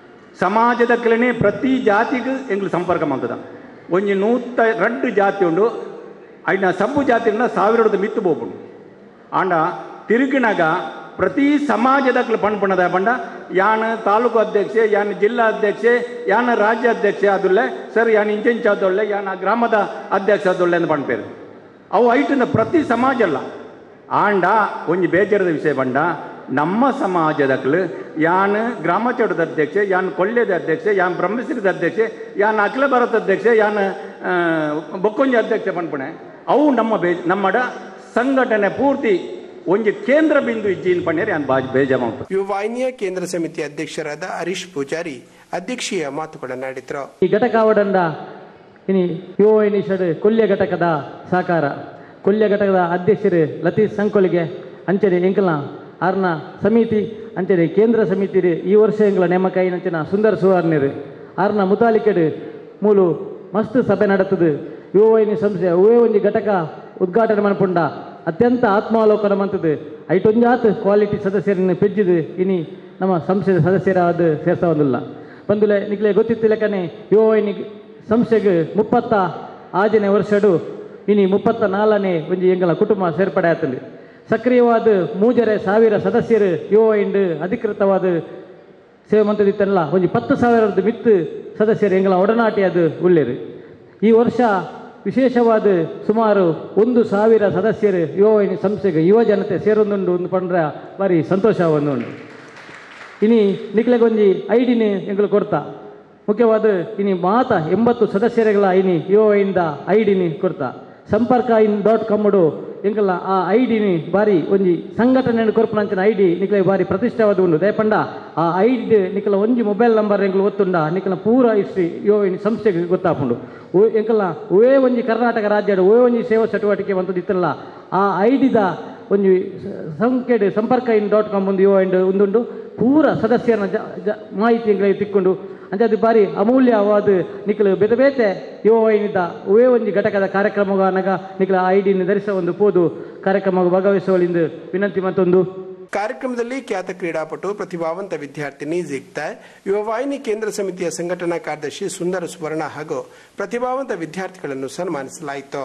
ಸಮಾಜದ ಕೆಳನೆ ಪ್ರತಿ ಜಾತಿಗೂ ಎಂಗ್ಲು ಸಂಪರ್ಕ ಮಾಡ್ತದ ಒಂಜಿ ನೂತ ರಡ್ಡು ಜಾತಿ ಉಂಡು ಐನ ಸಬ್ಬು ಜಾತಿನ ಸಾವಿರದ ಮಿತ್ತು ಬೋಪುಂಡು ಆಂಡ ತಿರುಗಿನಾಗ ಪ್ರತಿ ಸಮಾಜದಕ್ಲು ಪಣ್ಪಣದ ಬಂಡ ಯಾನ್ ತಾಲೂಕು ಅಧ್ಯಕ್ಷೆ ಯಾನ್ ಜಿಲ್ಲಾ ಅಧ್ಯಕ್ಷೆ ಯಾನ್ ರಾಜ್ಯ ಅಧ್ಯಕ್ಷೆ ಆದುಲ್ಲೆ ಸರ್ ಯಾನ್ ಇಂಚೆಂಚ್ ಆದೊಳ್ಳೆ ಯಾನ್ ಆ ಗ್ರಾಮದ ಅಧ್ಯಕ್ಷ ಆದೊಳ್ಳೆ ಅಂತ ಪಣ್ಪೇರು ಅವು ಐಟಿನ ಪ್ರತಿ ಸಮಾಜ ಅಲ್ಲ ಆಂಡ ಒಂಜಿ ಬೇಜಾರದ ವಿಷಯ ಬಂಡ ನಮ್ಮ ಸಮಾಜದಕ್ಲು ಯಾನ್ ಗ್ರಾಮ ಚೌಡದ ಅಧ್ಯಕ್ಷೆ ಯಾನ್ ಕೊಳ್ಳೆದ ಅಧ್ಯಕ್ಷೆ ಯಾನ್ ಬ್ರಹ್ಮಶ್ರೀದ ಅಧ್ಯಕ್ಷೆ ಯಾನ್ ಅಖಿಲ ಭಾರತ ಅಧ್ಯಕ್ಷೆ ಯಾನ್ ಆ, ಬೊಕ್ಕೊಂಜಿ ಅಧ್ಯಕ್ಷ ಪನ್ಪಣೆ ಅವು ನಮ್ಮ ಬೇ ನಮ್ಮಡ ಸಂಘಟನೆ ಪೂರ್ತಿ ಒಂಜಿ ಕೇಂದ್ರ ಬಿಂದು ಇಜ್ಜಿನ ಪಣ್ಯರು ಯಾನ್ ಬಾಜ್ ಬೇಜ ಮಾಡ್ತು ಯುವ ವಾಹಿನಿಯ ಕೇಂದ್ರ ಸಮಿತಿ ಅಧ್ಯಕ್ಷರಾದ ಹರೀಶ್ ಪೂಜಾರಿ ಅಧ್ಯಕ್ಷೀಯ ಮಾತುಗಳನ್ನಾಡಿದರು ಈ ಘಟಕಾವಡಂಡ ಇನಿ ಯುವ ಇನಿಷಡ್ ಕೊಲ್ಯ ಘಟಕದ ಸಹಕಾರ ಕೊಲ್ಯ ಘಟಕದ ಅಧ್ಯಕ್ಷರು ಲತೀಶ್ ಸಂಕೊಲಿಗೆ ಅಂಚನೆ ಎಂಕಲ್ನ ಆರ್ನ ಸಮಿತಿ ಅಂಚನೆ ಕೇಂದ್ರ ಸಮಿತಿ ಈ ವರ್ಷ ಎಂಗಳ ನೇಮಕ ಐನಂಚಿನ ಸುಂದರ ಸುವರ್ಣರು ಆರ್ನ ಮುತಾಲಿಕೆಡು ಮೂಲು ಮಸ್ತ್ ಸಭೆ ನಡೆತದು ಯುವ ವಾಹಿನಿ ಸಂಸ್ಥೆ ಉವೇ ಒಂಜಿ ಘಟಕ ಉದ್ಘಾಟನೆ ಮನ್ಪುಂಡ ಅತ್ಯಂತ ಆತ್ಮಾವಲೋಕನ ಮಂತದ್ದು ಐಟೊಂಜಾತ್ ಕ್ವಾಲಿಟಿ ಸದಸ್ಯರನ್ನು ಪೆಜ್ಜಿದು ಇನಿ ನಮ್ಮ ಸಂಸ್ಥೆದ ಸದಸ್ಯರಾದ ಸೇರ್ತಾ ಒಂದಿಲ್ಲ ಬಂದುಲೆ ನಿಕ್ಲೆ ಗೊತ್ತಿತ್ತಿಲ್ಲಕನೆ ಯುವ ವಾಹಿನಿ ಸಂಸ್ಥೆಗೆ ಮುಪ್ಪತ್ತ ಆಜನೇ ವರ್ಷಡು ಇನಿ ಮುಪ್ಪತ್ತ ನಾಲ್ಕನೇ ಒಂಜಿ ಎಂಗಳ ಕುಟುಂಬ ಸೇರ್ಪಡೆ ಆತಲು ಸಕ್ರಿಯವಾದ ಮೂಜರೆ ಸಾವಿರ ಸದಸ್ಯರು ಯುವ ಇಂಡು ಅಧಿಕೃತವಾದ ಸೇವೆ ಮಂತದಿತ್ತಲ್ಲ ಒಂಜಿ ಪತ್ತು ಸಾವಿರದ ಮಿತ್ತು ಸದಸ್ಯರು ಎಂಗಳ ಒಡನಾಟಿ ಅದು ಉಳ್ಳೇರು ಈ ವರ್ಷ ವಿಶೇಷವಾದ ಸುಮಾರು ಒಂದು ಸಾವಿರ ಸದಸ್ಯರು ಯುವ ವಾಹಿನಿ ಸಂಸ್ಥೆಗೆ ಯುವ ಜನತೆ ಸೇರೊಂದುಂಡು ಒಂದು ಪಂಡ್ರ ಬಾರಿ ಸಂತೋಷ ಒಂದುಂಡು ಇನಿ ನಿಕ್ಲೆಗೊಂಜಿ ಐಡಿನಿ ಎಂಗಳು ಕೊಡ್ತಾ ಮುಖ್ಯವಾದ ಇನಿ ಮಾತ ಎಂಬತ್ತು ಸದಸ್ಯರುಗಳ ಇನಿ ಯುವ ಇಂದ ಐಡಿನಿ ಕೊಡ್ತಾ ಸಂಪರ್ಕ ಇನ್ ಡಾಟ್ ಕಾಮ್ಡು ಎಂಕಲ್ಲ ಆ ಐಡಿನಿ ಬಾರಿ ಒಂಜಿ ಸಂಘಟನೆ ಕೊರ್ಪುನಂಚಿನ ಐಡಿ ನಿಕ್ಲೆ ಬಾರಿ ಪ್ರತಿಷ್ಠವಾದ ಉಂಡು ದಯಪಂಡ ಆ ಐಡಿ ನಿಕಲ ಒಂಜಿ ಮೊಬೈಲ್ ನಂಬರ್ ಎಂಕಲು ಒತ್ತುಂಡ ನಿಕಲ ಪೂರ ಹಿಸ್ಟ್ರಿ ಯುವ ಇನಿ ಸಂಸ್ಥೆಗೆ ಗೊತ್ತಾಪುಂಡು ಓ ಎಂಕಲ್ಲ ಒವೇ ಒಂಜಿ ಕರ್ನಾಟಕ ರಾಜ್ಯದ ಒವೇ ಒಂಜಿ ಸೇವಾ ಚಟುವಟಿಕೆ ಒಂದು ಇತ್ತಲ್ಲ ಆ ಐಡಿದ ಒಂಜಿ ಸಂಖ್ಯೆಡ್ ಸಂಪರ್ಕ ಇನ್ ಡಾಟ್ ಕಾಮ್ ಒಂದು ಯುವ ಇಂಡು ಒಂದುಂಡು ಪೂರ ಸದಸ್ಯರನ್ನ ಜ ಜ ಮಾಹಿತಿ ಎಂಗ್ಲೈ ತಿಕ್ಕೊಂಡು ಅಂಚದು ಬಾರಿ ಅಮೂಲ್ಯವಾದ ನಿಖಲು ಬೇತೆ ಬೇತೆ ಯುವ ವಾಹಿನಿದ ಒವೇ ಒಂಜಿ ಘಟಕದ ಕಾರ್ಯಕ್ರಮ ಅನಗ ನಿಖಲ ಐಡಿನ ಧರಿಸ ಒಂದು ಪೋದು ಕಾರ್ಯಕ್ರಮ ಭಾಗವಹಿಸುವಳಿಂದು ವಿನಂತಿ ಮತ್ತೊಂದು ಕಾರ್ಯಕ್ರಮದಲ್ಲಿ ಖ್ಯಾತ ಕ್ರೀಡಾಪಟು ಪ್ರತಿಭಾವಂತ ವಿದ್ಯಾರ್ಥಿನಿ ಜಿಗ್ತಾ ಯುವ ವಾಹಿನಿ ಕೇಂದ್ರ ಸಮಿತಿಯ ಸಂಘಟನಾ ಕಾರ್ಯದರ್ಶಿ ಸುಂದರ ಸುವರ್ಣ ಹಾಗೂ ಪ್ರತಿಭಾವಂತ ವಿದ್ಯಾರ್ಥಿಗಳನ್ನು ಸನ್ಮಾನಿಸಲಾಯಿತು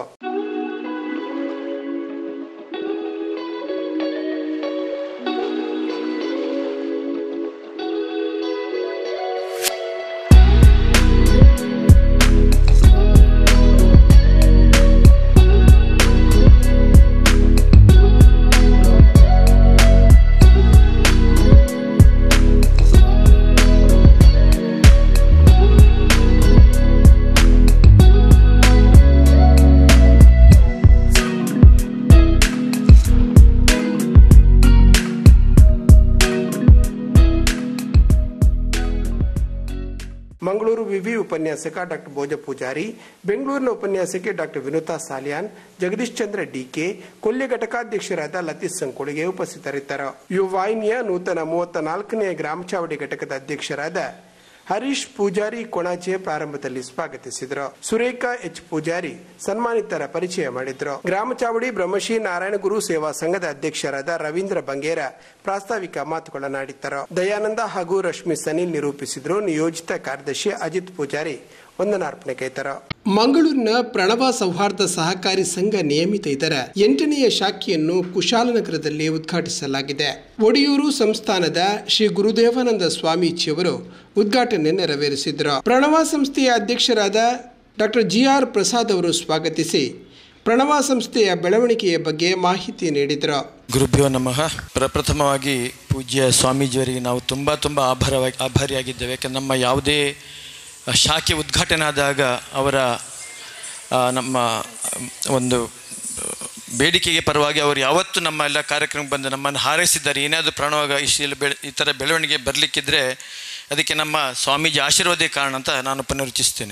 ಮಂಗಳೂರು ವಿವಿ ಉಪನ್ಯಾಸಕ ಡಾಕ್ಟರ್ ಭೋಜ ಪೂಜಾರಿ ಬೆಂಗಳೂರಿನ ಉಪನ್ಯಾಸಕಿ ಡಾಕ್ಟರ್ ವಿನುತಾ ಸಾಲಿಯಾನ್ ಜಗದೀಶ್ ಚಂದ್ರ ಡಿಕೆ ಕೊಲ್ಯ ಘಟಕಾಧ್ಯಕ್ಷರಾದ ಲತೀಶ್ ಸಂಕೋಳಿಗೆ ಉಪಸ್ಥಿತರಿದ್ದರು ಯುವ ವಾಹಿನಿಯ ನೂತನ ಮೂವತ್ತ ನಾಲ್ಕನೆಯ ಗ್ರಾಮ ಚಾವಡಿ ಘಟಕದ ಅಧ್ಯಕ್ಷರಾದ ಹರೀಶ್ ಪೂಜಾರಿ ಕೊಣಾಚೆ ಪ್ರಾರಂಭದಲ್ಲಿ ಸ್ವಾಗತಿಸಿದರು ಸುರೇಖಾ ಎಚ್ ಪೂಜಾರಿ ಸನ್ಮಾನಿತರ ಪರಿಚಯ ಮಾಡಿದ್ರು ಗ್ರಾಮ ಚಾವಡಿ ಬ್ರಹ್ಮಶ್ರೀ ನಾರಾಯಣಗುರು ಸೇವಾ ಸಂಘದ ಅಧ್ಯಕ್ಷರಾದ ರವೀಂದ್ರ ಬಂಗೇರ ಪ್ರಾಸ್ತಾವಿಕ ಮಾತುಗಳನ್ನಾಡಿದ್ದರು ದಯಾನಂದ ಹಾಗೂ ರಶ್ಮಿ ಸನಿಲ್ ನಿರೂಪಿಸಿದ್ರು ನಿಯೋಜಿತ ಕಾರ್ಯದರ್ಶಿ ಅಜಿತ್ ಪೂಜಾರಿ ವಂದನಾರ್ಪಣೆ ಕೈತರ ಮಂಗಳೂರಿನ ಪ್ರಣವ ಸೌಹಾರ್ದ ಸಹಕಾರಿ ಸಂಘ ನಿಯಮಿತ ಇದರ ಎಂಟನೆಯ ಶಾಖೆಯನ್ನು ಕುಶಾಲನಗರದಲ್ಲಿ ಉದ್ಘಾಟಿಸಲಾಗಿದೆ ಒಡಿಯೂರು ಸಂಸ್ಥಾನದ ಶ್ರೀ ಗುರುದೇವಾನಂದ ಸ್ವಾಮೀಜಿಯವರು ಉದ್ಘಾಟನೆ ನೆರವೇರಿಸಿದರು ಪ್ರಣವ ಸಂಸ್ಥೆಯ ಅಧ್ಯಕ್ಷರಾದ ಡಾಕ್ಟರ್ ಜಿ ಆರ್ ಪ್ರಸಾದ್ ಅವರು ಸ್ವಾಗತಿಸಿ ಪ್ರಣವ ಸಂಸ್ಥೆಯ ಬೆಳವಣಿಗೆಯ ಬಗ್ಗೆ ಮಾಹಿತಿ ನೀಡಿದರು ಗುರುಭ್ಯೋ ನಮಃ ಪ್ರಪ್ರಥಮವಾಗಿ ಪೂಜ್ಯ ಸ್ವಾಮೀಜಿಯವರಿಗೆ ನಾವು ತುಂಬ ತುಂಬ ಆಭಾರವಾಗಿ ಆಭಾರಿಯಾಗಿದ್ದೇವೆ ಯಾಕಂದ್ರೆ ನಮ್ಮ ಯಾವುದೇ ಶಾಖೆ ಉದ್ಘಾಟನೆ ಆದಾಗ ಅವರ ಆ, ನಮ್ಮ ಒಂದು ಬೇಡಿಕೆಗೆ ಪರವಾಗಿ ಅವರು ಯಾವತ್ತೂ ನಮ್ಮ ಎಲ್ಲ ಕಾರ್ಯಕ್ರಮಕ್ಕೆ ಬಂದು ನಮ್ಮನ್ನು ಹಾರೈಸಿದ್ದಾರೆ ಏನಾದರೂ ಪ್ರಾಣವಾಗ ಇಷ್ಟು ಬೆಳೆ ಈ ಥರ ಬೆಳವಣಿಗೆ ಬರಲಿಕ್ಕಿದ್ರೆ ಅದಕ್ಕೆ ನಮ್ಮ ಸ್ವಾಮೀಜಿ ಆಶೀರ್ವಾದೇ ಕಾರಣ ಅಂತ ನಾನು ಪುನರುಚ್ಚಿಸ್ತೇನೆ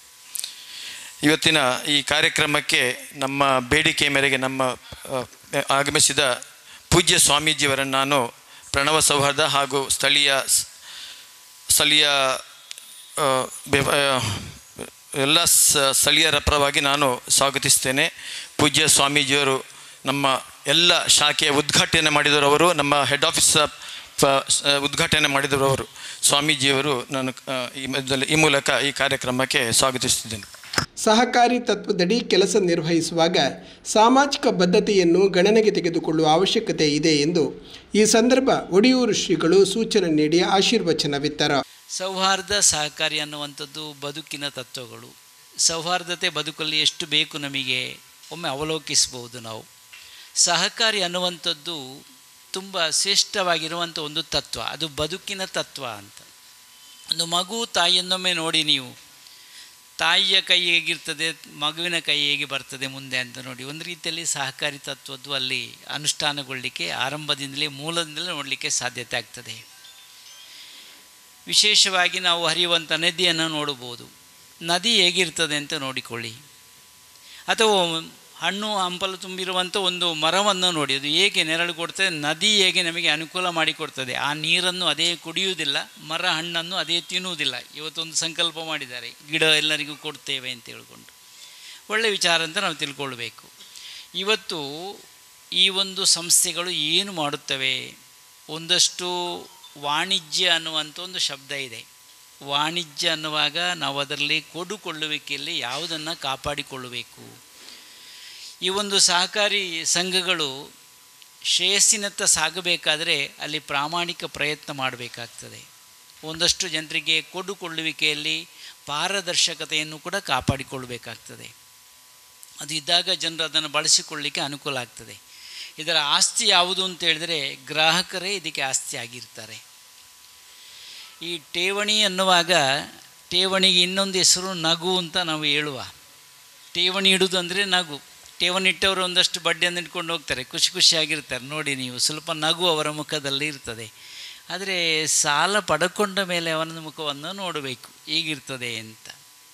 ಇವತ್ತಿನ ಈ ಕಾರ್ಯಕ್ರಮಕ್ಕೆ ನಮ್ಮ ಬೇಡಿಕೆ ಮೇರೆಗೆ ನಮ್ಮ ಆ, ಆಗಮಿಸಿದ ಪೂಜ್ಯ ಸ್ವಾಮೀಜಿಯವರನ್ನು ನಾನು ಪ್ರಣವ ಸೌಹಾರ್ದ ಹಾಗೂ ಸ್ಥಳೀಯ ಸ್- ಸ್ಥಳೀಯ ಆ, ಬೆವ- ಆ, ಎಲ್ಲ ಸ- ಸ್ಥಳೀಯರ ಪರವಾಗಿ ನಾನು ಸ್ವಾಗತಿಸ್ತೇನೆ ಪೂಜ್ಯ ಸ್ವಾಮೀಜಿಯವರು ನಮ್ಮ ಎಲ್ಲ ಶಾಖೆಯ ಉದ್ಘಾಟನೆ ಮಾಡಿದವರು ಅವರು ನಮ್ಮ ಹೆಡ್ ಆಫೀಸ್ ಉದ್ಘಾಟನೆ ಮಾಡಿದವರು ಅವರು ಸ್ವಾಮೀಜಿಯವರು ನಾನು ಆ, ಈ ಮಧ್ಯದಲ್ಲಿ- ಈ ಮೂಲಕ ಈ ಕಾರ್ಯಕ್ರಮಕ್ಕೆ ಸ್ವಾಗತಿಸುತ್ತಿದ್ದೇನೆ ಸಹಕಾರಿ ತತ್ವದಡಿ ಕೆಲಸ ನಿರ್ವಹಿಸುವಾಗ ಸಾಮಾಜಿಕ ಬದ್ಧತೆಯನ್ನು ಗಣನೆಗೆ ತೆಗೆದುಕೊಳ್ಳುವ ಅವಶ್ಯಕತೆ ಇದೆ ಎಂದು ಈ ಸಂದರ್ಭ ಒಡಿಯೂರು ಶ್ರೀಗಳು ಸೂಚನೆ ನೀಡಿ ಆಶೀರ್ವಚನವಿತ್ತರು ಸೌಹಾರ್ದ ಸಹಕಾರಿ ಅನ್ನುವಂಥದ್ದು ಬದುಕಿನ ತತ್ವಗಳು ಸೌಹಾರ್ದತೆ ಬದುಕಲ್ಲಿ ಎಷ್ಟು ಬೇಕು ನಮಗೆ ಒಮ್ಮೆ ಅವಲೋಕಿಸ್ಬೋದು ನಾವು ಸಹಕಾರಿ ಅನ್ನುವಂಥದ್ದು ತುಂಬ ಶ್ರೇಷ್ಠವಾಗಿರುವಂಥ ಒಂದು ತತ್ವ ಅದು ಬದುಕಿನ ತತ್ವ ಅಂತ ಒಂದು ಮಗು ತಾಯಿಯನ್ನೊಮ್ಮೆ ನೋಡಿ ನೀವು ತಾಯಿಯ ಕೈ ಹೇಗಿರ್ತದೆ ಮಗುವಿನ ಕೈ ಹೇಗೆ ಬರ್ತದೆ ಮುಂದೆ ಅಂತ ನೋಡಿ ಒಂದು ರೀತಿಯಲ್ಲಿ ಸಹಕಾರಿ ತತ್ವದ್ದು ಅಲ್ಲಿ ಅನುಷ್ಠಾನಗೊಳ್ಳಲಿಕ್ಕೆ ಆರಂಭದಿಂದಲೇ ಮೂಲದಿಂದಲೇ ನೋಡಲಿಕ್ಕೆ ಸಾಧ್ಯತೆ ಆಗ್ತದೆ ವಿಶೇಷವಾಗಿ ನಾವು ಹರಿಯುವಂಥ ನದಿಯನ್ನು ನೋಡಬಹುದು ನದಿ ಹೇಗಿರ್ತದೆ ಅಂತ ನೋಡಿಕೊಳ್ಳಿ ಅಥವಾ ಹಣ್ಣು ಹಂಪಲು ತುಂಬಿರುವಂಥ ಒಂದು ಮರವನ್ನು ನೋಡಿ ಅದು ಹೇಗೆ ನೆರಳು ಕೊಡ್ತದೆ ನದಿ ಹೇಗೆ ನಮಗೆ ಅನುಕೂಲ ಮಾಡಿಕೊಡ್ತದೆ ಆ ನೀರನ್ನು ಅದೇ ಕುಡಿಯುವುದಿಲ್ಲ ಮರ ಹಣ್ಣನ್ನು ಅದೇ ತಿನ್ನುವುದಿಲ್ಲ ಇವತ್ತೊಂದು ಸಂಕಲ್ಪ ಮಾಡಿದ್ದಾರೆ ಗಿಡ ಎಲ್ಲರಿಗೂ ಕೊಡ್ತೇವೆ ಅಂತ ಹೇಳ್ಕೊಂಡು ಒಳ್ಳೆಯ ವಿಚಾರ ಅಂತ ನಾವು ತಿಳ್ಕೊಳ್ಬೇಕು ಇವತ್ತು ಈ ಒಂದು ಸಂಸ್ಥೆಗಳು ಏನು ಮಾಡುತ್ತವೆ ಒಂದಷ್ಟು ವಾಣಿಜ್ಯ ಅನ್ನುವಂಥ ಒಂದು ಶಬ್ದ ಇದೆ ವಾಣಿಜ್ಯ ಅನ್ನುವಾಗ ನಾವು ಅದರಲ್ಲಿ ಕೊಡುಕೊಳ್ಳುವಿಕೆಯಲ್ಲಿ ಯಾವುದನ್ನು ಕಾಪಾಡಿಕೊಳ್ಳಬೇಕು ಈ ಒಂದು ಸಹಕಾರಿ ಸಂಘಗಳು ಶ್ರೇಯಸ್ಸಿನತ್ತ ಸಾಗಬೇಕಾದರೆ ಅಲ್ಲಿ ಪ್ರಾಮಾಣಿಕ ಪ್ರಯತ್ನ ಮಾಡಬೇಕಾಗ್ತದೆ ಒಂದಷ್ಟು ಜನರಿಗೆ ಕೊಡುಕೊಳ್ಳುವಿಕೆಯಲ್ಲಿ ಪಾರದರ್ಶಕತೆಯನ್ನು ಕೂಡ ಕಾಪಾಡಿಕೊಳ್ಳಬೇಕಾಗ್ತದೆ ಅದು ಇದ್ದಾಗ ಜನರು ಅದನ್ನು ಬಳಸಿಕೊಳ್ಳಲಿಕ್ಕೆ ಅನುಕೂಲ ಆಗ್ತದೆ ಇದರ ಆಸ್ತಿ ಯಾವುದು ಅಂತ ಹೇಳಿದರೆ ಗ್ರಾಹಕರೇ ಇದಕ್ಕೆ ಆಸ್ತಿ ಆಗಿರ್ತಾರೆ ಈ ಠೇವಣಿ ಅನ್ನುವಾಗ ಠೇವಣಿಗೆ ಇನ್ನೊಂದು ಹೆಸರು ನಗು ಅಂತ ನಾವು ಹೇಳುವ ಠೇವಣಿ ಇಡುವುದು ಅಂದರೆ ನಗು ಠೇವಣಿ ಇಟ್ಟವರು ಒಂದಷ್ಟು ಬಡ್ಡಿಯನ್ನು ಇಟ್ಕೊಂಡು ಹೋಗ್ತಾರೆ ಖುಷಿ ಖುಷಿಯಾಗಿರ್ತಾರೆ ನೋಡಿ ನೀವು ಸ್ವಲ್ಪ ನಗು ಅವರ ಮುಖದಲ್ಲಿ ಇರ್ತದೆ ಆದರೆ ಸಾಲ ಪಡ್ಕೊಂಡ ಮೇಲೆ ಅವನ ಮುಖವನ್ನು ನೋಡಬೇಕು ಹೇಗಿರ್ತದೆ ಅಂತ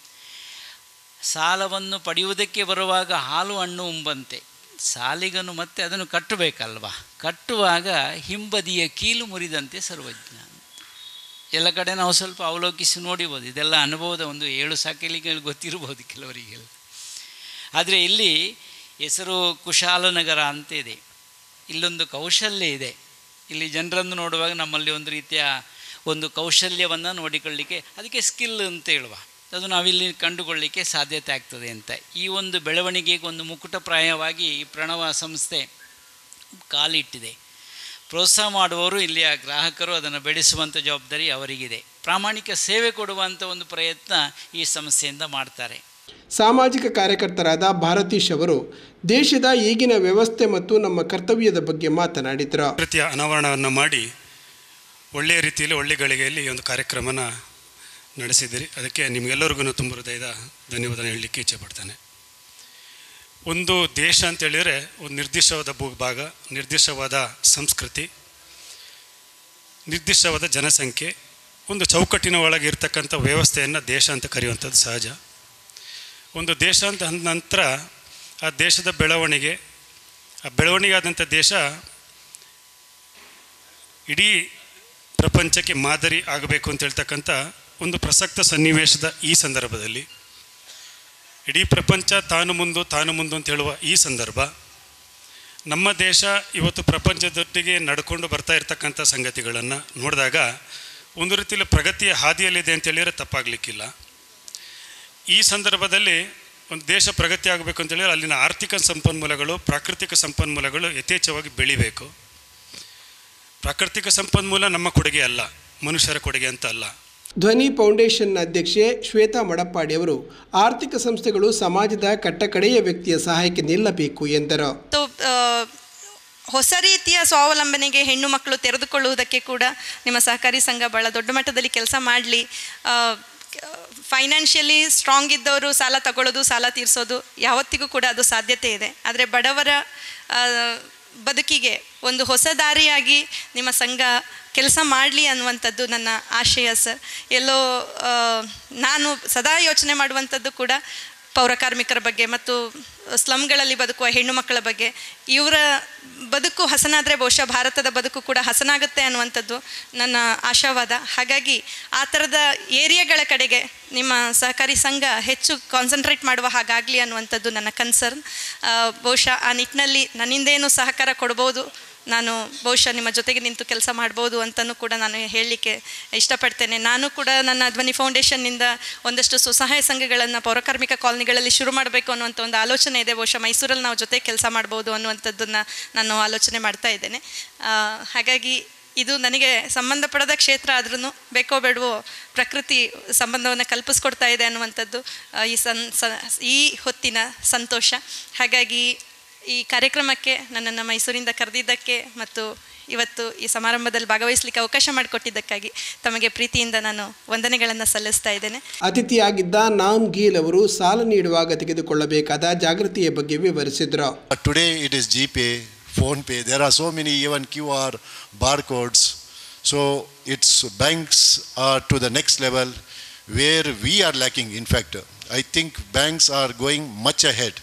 ಸಾಲವನ್ನು ಪಡೆಯುವುದಕ್ಕೆ ಬರುವಾಗ ಹಾಲು ಹಣ್ಣು ಉಂಬಂತೆ ಸಾಲಿಗನು ಮತ್ತೆ ಅದನ್ನು ಕಟ್ಟಬೇಕಲ್ವಾ ಕಟ್ಟುವಾಗ ಹಿಂಬದಿಯ ಕೀಲು ಮುರಿದಂತೆ ಸರ್ವಜ್ಞ ಎಲ್ಲ ಕಡೆ ನಾವು ಸ್ವಲ್ಪ ಅವಲೋಕಿಸಿ ನೋಡಿಬೋದು ಇದೆಲ್ಲ ಅನುಭವದ ಒಂದು ಏಳು ಸಾಕಲಿಗೆ ಗೊತ್ತಿರ್ಬೋದು ಕೆಲವರಿಗೆಲ್ಲ ಆದರೆ ಇಲ್ಲಿ ಹೆಸರು ಕುಶಾಲನಗರ ಅಂತ ಇದೆ ಇಲ್ಲೊಂದು ಕೌಶಲ್ಯ ಇದೆ ಇಲ್ಲಿ ಜನರನ್ನು ನೋಡುವಾಗ ನಮ್ಮಲ್ಲಿ ಒಂದು ರೀತಿಯ ಒಂದು ಕೌಶಲ್ಯವನ್ನು ನೋಡಿಕೊಳ್ಳಿಕ್ಕೆ ಅದಕ್ಕೆ ಸ್ಕಿಲ್ ಅಂತ ಹೇಳುವ ಅದು ನಾವಿಲ್ಲಿ ಕಂಡುಕೊಳ್ಳಿಕ್ಕೆ ಸಾಧ್ಯತೆ ಆಗ್ತದೆ ಅಂತ ಈ ಒಂದು ಬೆಳವಣಿಗೆಗೆ ಒಂದು ಮುಕುಟಪ್ರಾಯವಾಗಿ ಈ ಪ್ರಣವ ಸಂಸ್ಥೆ ಕಾಲಿಟ್ಟಿದೆ ಪ್ರೋತ್ಸಾಹ ಮಾಡುವವರು ಇಲ್ಲಿಯ ಗ್ರಾಹಕರು ಅದನ್ನು ಬೆಳೆಸುವಂಥ ಜವಾಬ್ದಾರಿ ಅವರಿಗಿದೆ ಪ್ರಾಮಾಣಿಕ ಸೇವೆ ಕೊಡುವಂಥ ಒಂದು ಪ್ರಯತ್ನ ಈ ಸಂಸ್ಥೆಯಿಂದ ಮಾಡ್ತಾರೆ ಸಾಮಾಜಿಕ ಕಾರ್ಯಕರ್ತರಾದ ಭಾರತೀಶ್ ಅವರು ದೇಶದ ಈಗಿನ ವ್ಯವಸ್ಥೆ ಮತ್ತು ನಮ್ಮ ಕರ್ತವ್ಯದ ಬಗ್ಗೆ ಮಾತನಾಡಿದರು ಕೃತಿಯ ಅನಾವರಣವನ್ನು ಮಾಡಿ ಒಳ್ಳೆಯ ರೀತಿಯಲ್ಲಿ ಒಳ್ಳೆ ಗಳಿಗೆಯಲ್ಲಿ ಈ ಒಂದು ಕಾರ್ಯಕ್ರಮನ ನಡೆಸಿದ್ದೀರಿ ಅದಕ್ಕೆ ನಿಮಗೆಲ್ಲರಿಗೂ ತುಂಬ ಹೃದಯದ ಧನ್ಯವಾದ ಹೇಳಲಿಕ್ಕೆ ಇಚ್ಛೆ ಪಡ್ತೇನೆ ಒಂದು ದೇಶ ಅಂತ ಹೇಳಿದರೆ ಒಂದು ನಿರ್ದಿಷ್ಟವಾದ ಭೂಭಾಗ ನಿರ್ದಿಷ್ಟವಾದ ಸಂಸ್ಕೃತಿ ನಿರ್ದಿಷ್ಟವಾದ ಜನಸಂಖ್ಯೆ ಒಂದು ಚೌಕಟ್ಟಿನ ಒಳಗೆ ಇರ್ತಕ್ಕಂಥ ವ್ಯವಸ್ಥೆಯನ್ನು ದೇಶ ಅಂತ ಕರೆಯುವಂಥದ್ದು ಸಹಜ ಒಂದು ದೇಶ ಅಂತ ಅಂದ ನಂತರ ಆ ದೇಶದ ಬೆಳವಣಿಗೆ ಆ ಬೆಳವಣಿಗೆ ಆದಂಥ ದೇಶ ಇಡೀ ಪ್ರಪಂಚಕ್ಕೆ ಮಾದರಿ ಆಗಬೇಕು ಅಂತ ಹೇಳ್ತಕ್ಕಂಥ ಒಂದು ಪ್ರಸಕ್ತ ಸನ್ನಿವೇಶದ ಈ ಸಂದರ್ಭದಲ್ಲಿ ಇಡೀ ಪ್ರಪಂಚ ತಾನು ಮುಂದು ತಾನು ಮುಂದು ಅಂತ ಹೇಳುವ ಈ ಸಂದರ್ಭ ನಮ್ಮ ದೇಶ ಇವತ್ತು ಪ್ರಪಂಚದೊಟ್ಟಿಗೆ ನಡ್ಕೊಂಡು ಬರ್ತಾ ಇರ್ತಕ್ಕಂಥ ಸಂಗತಿಗಳನ್ನು ನೋಡಿದಾಗ ಒಂದು ರೀತಿಯಲ್ಲಿ ಪ್ರಗತಿಯ ಹಾದಿಯಲ್ಲಿದೆ ಅಂತ ಹೇಳಿದರೆ ತಪ್ಪಾಗಲಿಕ್ಕಿಲ್ಲ ಈ ಸಂದರ್ಭದಲ್ಲಿ ಒಂದು ದೇಶ ಪ್ರಗತಿ ಆಗಬೇಕು ಅಂತ ಹೇಳಿದ್ರೆ ಅಲ್ಲಿನ ಆರ್ಥಿಕ ಸಂಪನ್ಮೂಲಗಳು ಪ್ರಾಕೃತಿಕ ಸಂಪನ್ಮೂಲಗಳು ಯಥೇಚ್ಛವಾಗಿ ಬೆಳಿಬೇಕು ಪ್ರಾಕೃತಿಕ ಸಂಪನ್ಮೂಲ ನಮ್ಮ ಕೊಡುಗೆ ಅಲ್ಲ ಮನುಷ್ಯರ ಕೊಡುಗೆ ಅಂತ ಅಲ್ಲ ಧ್ವನಿ ಫೌಂಡೇಶನ್ನ ಅಧ್ಯಕ್ಷೆ ಶ್ವೇತಾ ಮಡಪ್ಪಾಡಿ ಅವರು ಆರ್ಥಿಕ ಸಂಸ್ಥೆಗಳು ಸಮಾಜದ ಕಟ್ಟಕಡೆಯ ವ್ಯಕ್ತಿಯ ಸಹಾಯಕ್ಕೆ ನಿಲ್ಲಬೇಕು ಎಂದರು ಮತ್ತು ಆ, ಹೊಸ ರೀತಿಯ ಸ್ವಾವಲಂಬನೆಗೆ ಹೆಣ್ಣು ಮಕ್ಕಳು ತೆರೆದುಕೊಳ್ಳುವುದಕ್ಕೆ ಕೂಡ ನಿಮ್ಮ ಸಹಕಾರಿ ಸಂಘ ಭಾಳ ದೊಡ್ಡ ಮಟ್ಟದಲ್ಲಿ ಕೆಲಸ ಮಾಡಲಿ ಫೈನಾನ್ಷಿಯಲಿ ಸ್ಟ್ರಾಂಗ್ ಇದ್ದವರು ಸಾಲ ತಗೊಳ್ಳೋದು ಸಾಲ ತೀರಿಸೋದು ಯಾವತ್ತಿಗೂ ಕೂಡ ಅದು ಸಾಧ್ಯತೆ ಇದೆ ಆದರೆ ಬಡವರ ಆ, ಬದುಕಿಗೆ ಒಂದು ಹೊಸ ದಾರಿಯಾಗಿ ನಿಮ್ಮ ಸಂಘ ಕೆಲಸ ಮಾಡಲಿ ಅನ್ನುವಂಥದ್ದು ನನ್ನ ಆಶಯ ಸರ್ ಎಲ್ಲೋ ಆ, ನಾನು ಸದಾ ಯೋಚನೆ ಮಾಡುವಂಥದ್ದು ಕೂಡ ಪೌರ ಕಾರ್ಮಿಕರ ಬಗ್ಗೆ ಮತ್ತು ಸ್ಲಮ್ಗಳಲ್ಲಿ ಬದುಕುವ ಹೆಣ್ಣು ಮಕ್ಕಳ ಬಗ್ಗೆ ಇವರ ಬದುಕು ಹಸನಾದರೆ ಬಹುಶಃ ಭಾರತದ ಬದುಕು ಕೂಡ ಹಸನಾಗುತ್ತೆ ಅನ್ನುವಂಥದ್ದು ನನ್ನ ಆಶಾವಾದ ಹಾಗಾಗಿ ಆ ಥರದ ಏರಿಯಾಗಳ ಕಡೆಗೆ ನಿಮ್ಮ ಸಹಕಾರಿ ಸಂಘ ಹೆಚ್ಚು ಕಾನ್ಸಂಟ್ರೇಟ್ ಮಾಡುವ ಹಾಗಾಗಲಿ ಅನ್ನುವಂಥದ್ದು ನನ್ನ ಕನ್ಸರ್ನ್ ಬಹುಶಃ ಆ ನಿಟ್ಟಿನಲ್ಲಿ ನನ್ನಿಂದೇನು ಸಹಕಾರ ಕೊಡ್ಬೋದು ನಾನು ಬಹುಶಃ ನಿಮ್ಮ ಜೊತೆಗೆ ನಿಂತು ಕೆಲಸ ಮಾಡ್ಬೋದು ಅಂತಲೂ ಕೂಡ ನಾನು ಹೇಳಲಿಕ್ಕೆ ಇಷ್ಟಪಡ್ತೇನೆ ನಾನು ಕೂಡ ನನ್ನ ಧ್ವನಿ ಫೌಂಡೇಶನ್ನಿಂದ ಒಂದಷ್ಟು ಸ್ವಸಹಾಯ ಸಂಘಗಳನ್ನು ಪೌರಕಾರ್ಮಿಕ ಕಾಲನಿಗಳಲ್ಲಿ ಶುರು ಮಾಡಬೇಕು ಅನ್ನುವಂಥ ಒಂದು ಆಲೋಚನೆ ಇದೆ ಬಹುಶಃ ಮೈಸೂರಲ್ಲಿ ನಾವು ಜೊತೆ ಕೆಲಸ ಮಾಡ್ಬೋದು ಅನ್ನುವಂಥದ್ದನ್ನು ನಾನು ಆಲೋಚನೆ ಮಾಡ್ತಾ ಇದ್ದೇನೆ ಆ, ಹಾಗಾಗಿ ಇದು ನನಗೆ ಸಂಬಂಧಪಡದ ಕ್ಷೇತ್ರ ಆದ್ರೂ ಬೇಕೋ ಬೇಡವೋ ಪ್ರಕೃತಿ ಸಂಬಂಧವನ್ನು ಕಲ್ಪಿಸ್ಕೊಡ್ತಾ ಇದೆ ಅನ್ನುವಂಥದ್ದು ಆ, ಈ ಸನ್ ಸ ಈ ಹೊತ್ತಿನ ಸಂತೋಷ ಹಾಗಾಗಿ ಈ ಕಾರ್ಯಕ್ರಮಕ್ಕೆ ನನ್ನನ್ನು ಮೈಸೂರಿಂದ ಕರೆದಿದ್ದಕ್ಕೆ ಮತ್ತು ಇವತ್ತು ಈ ಸಮಾರಂಭದಲ್ಲಿ ಭಾಗವಹಿಸಲಿಕ್ಕೆ ಅವಕಾಶ ಮಾಡಿಕೊಟ್ಟಿದ್ದಕ್ಕಾಗಿ ತಮಗೆ ಪ್ರೀತಿಯಿಂದ ನಾನು ವಂದನೆಗಳನ್ನು ಸಲ್ಲಿಸ್ತಾ ಇದ್ದೇನೆ ಅತಿಥಿಯಾಗಿದ್ದ ನಾಮ್ ಗೀಲ್ ಅವರು ಸಾಲ ನೀಡುವಾಗ ತೆಗೆದುಕೊಳ್ಳಬೇಕಾದ ಜಾಗೃತಿಯ ಬಗ್ಗೆ ವಿವರಿಸಿದರು Today it is GPay, PhonePe. There are so many even QR barcodes. So its banks are to the next level where we are lacking. In fact, I think banks are going much ahead.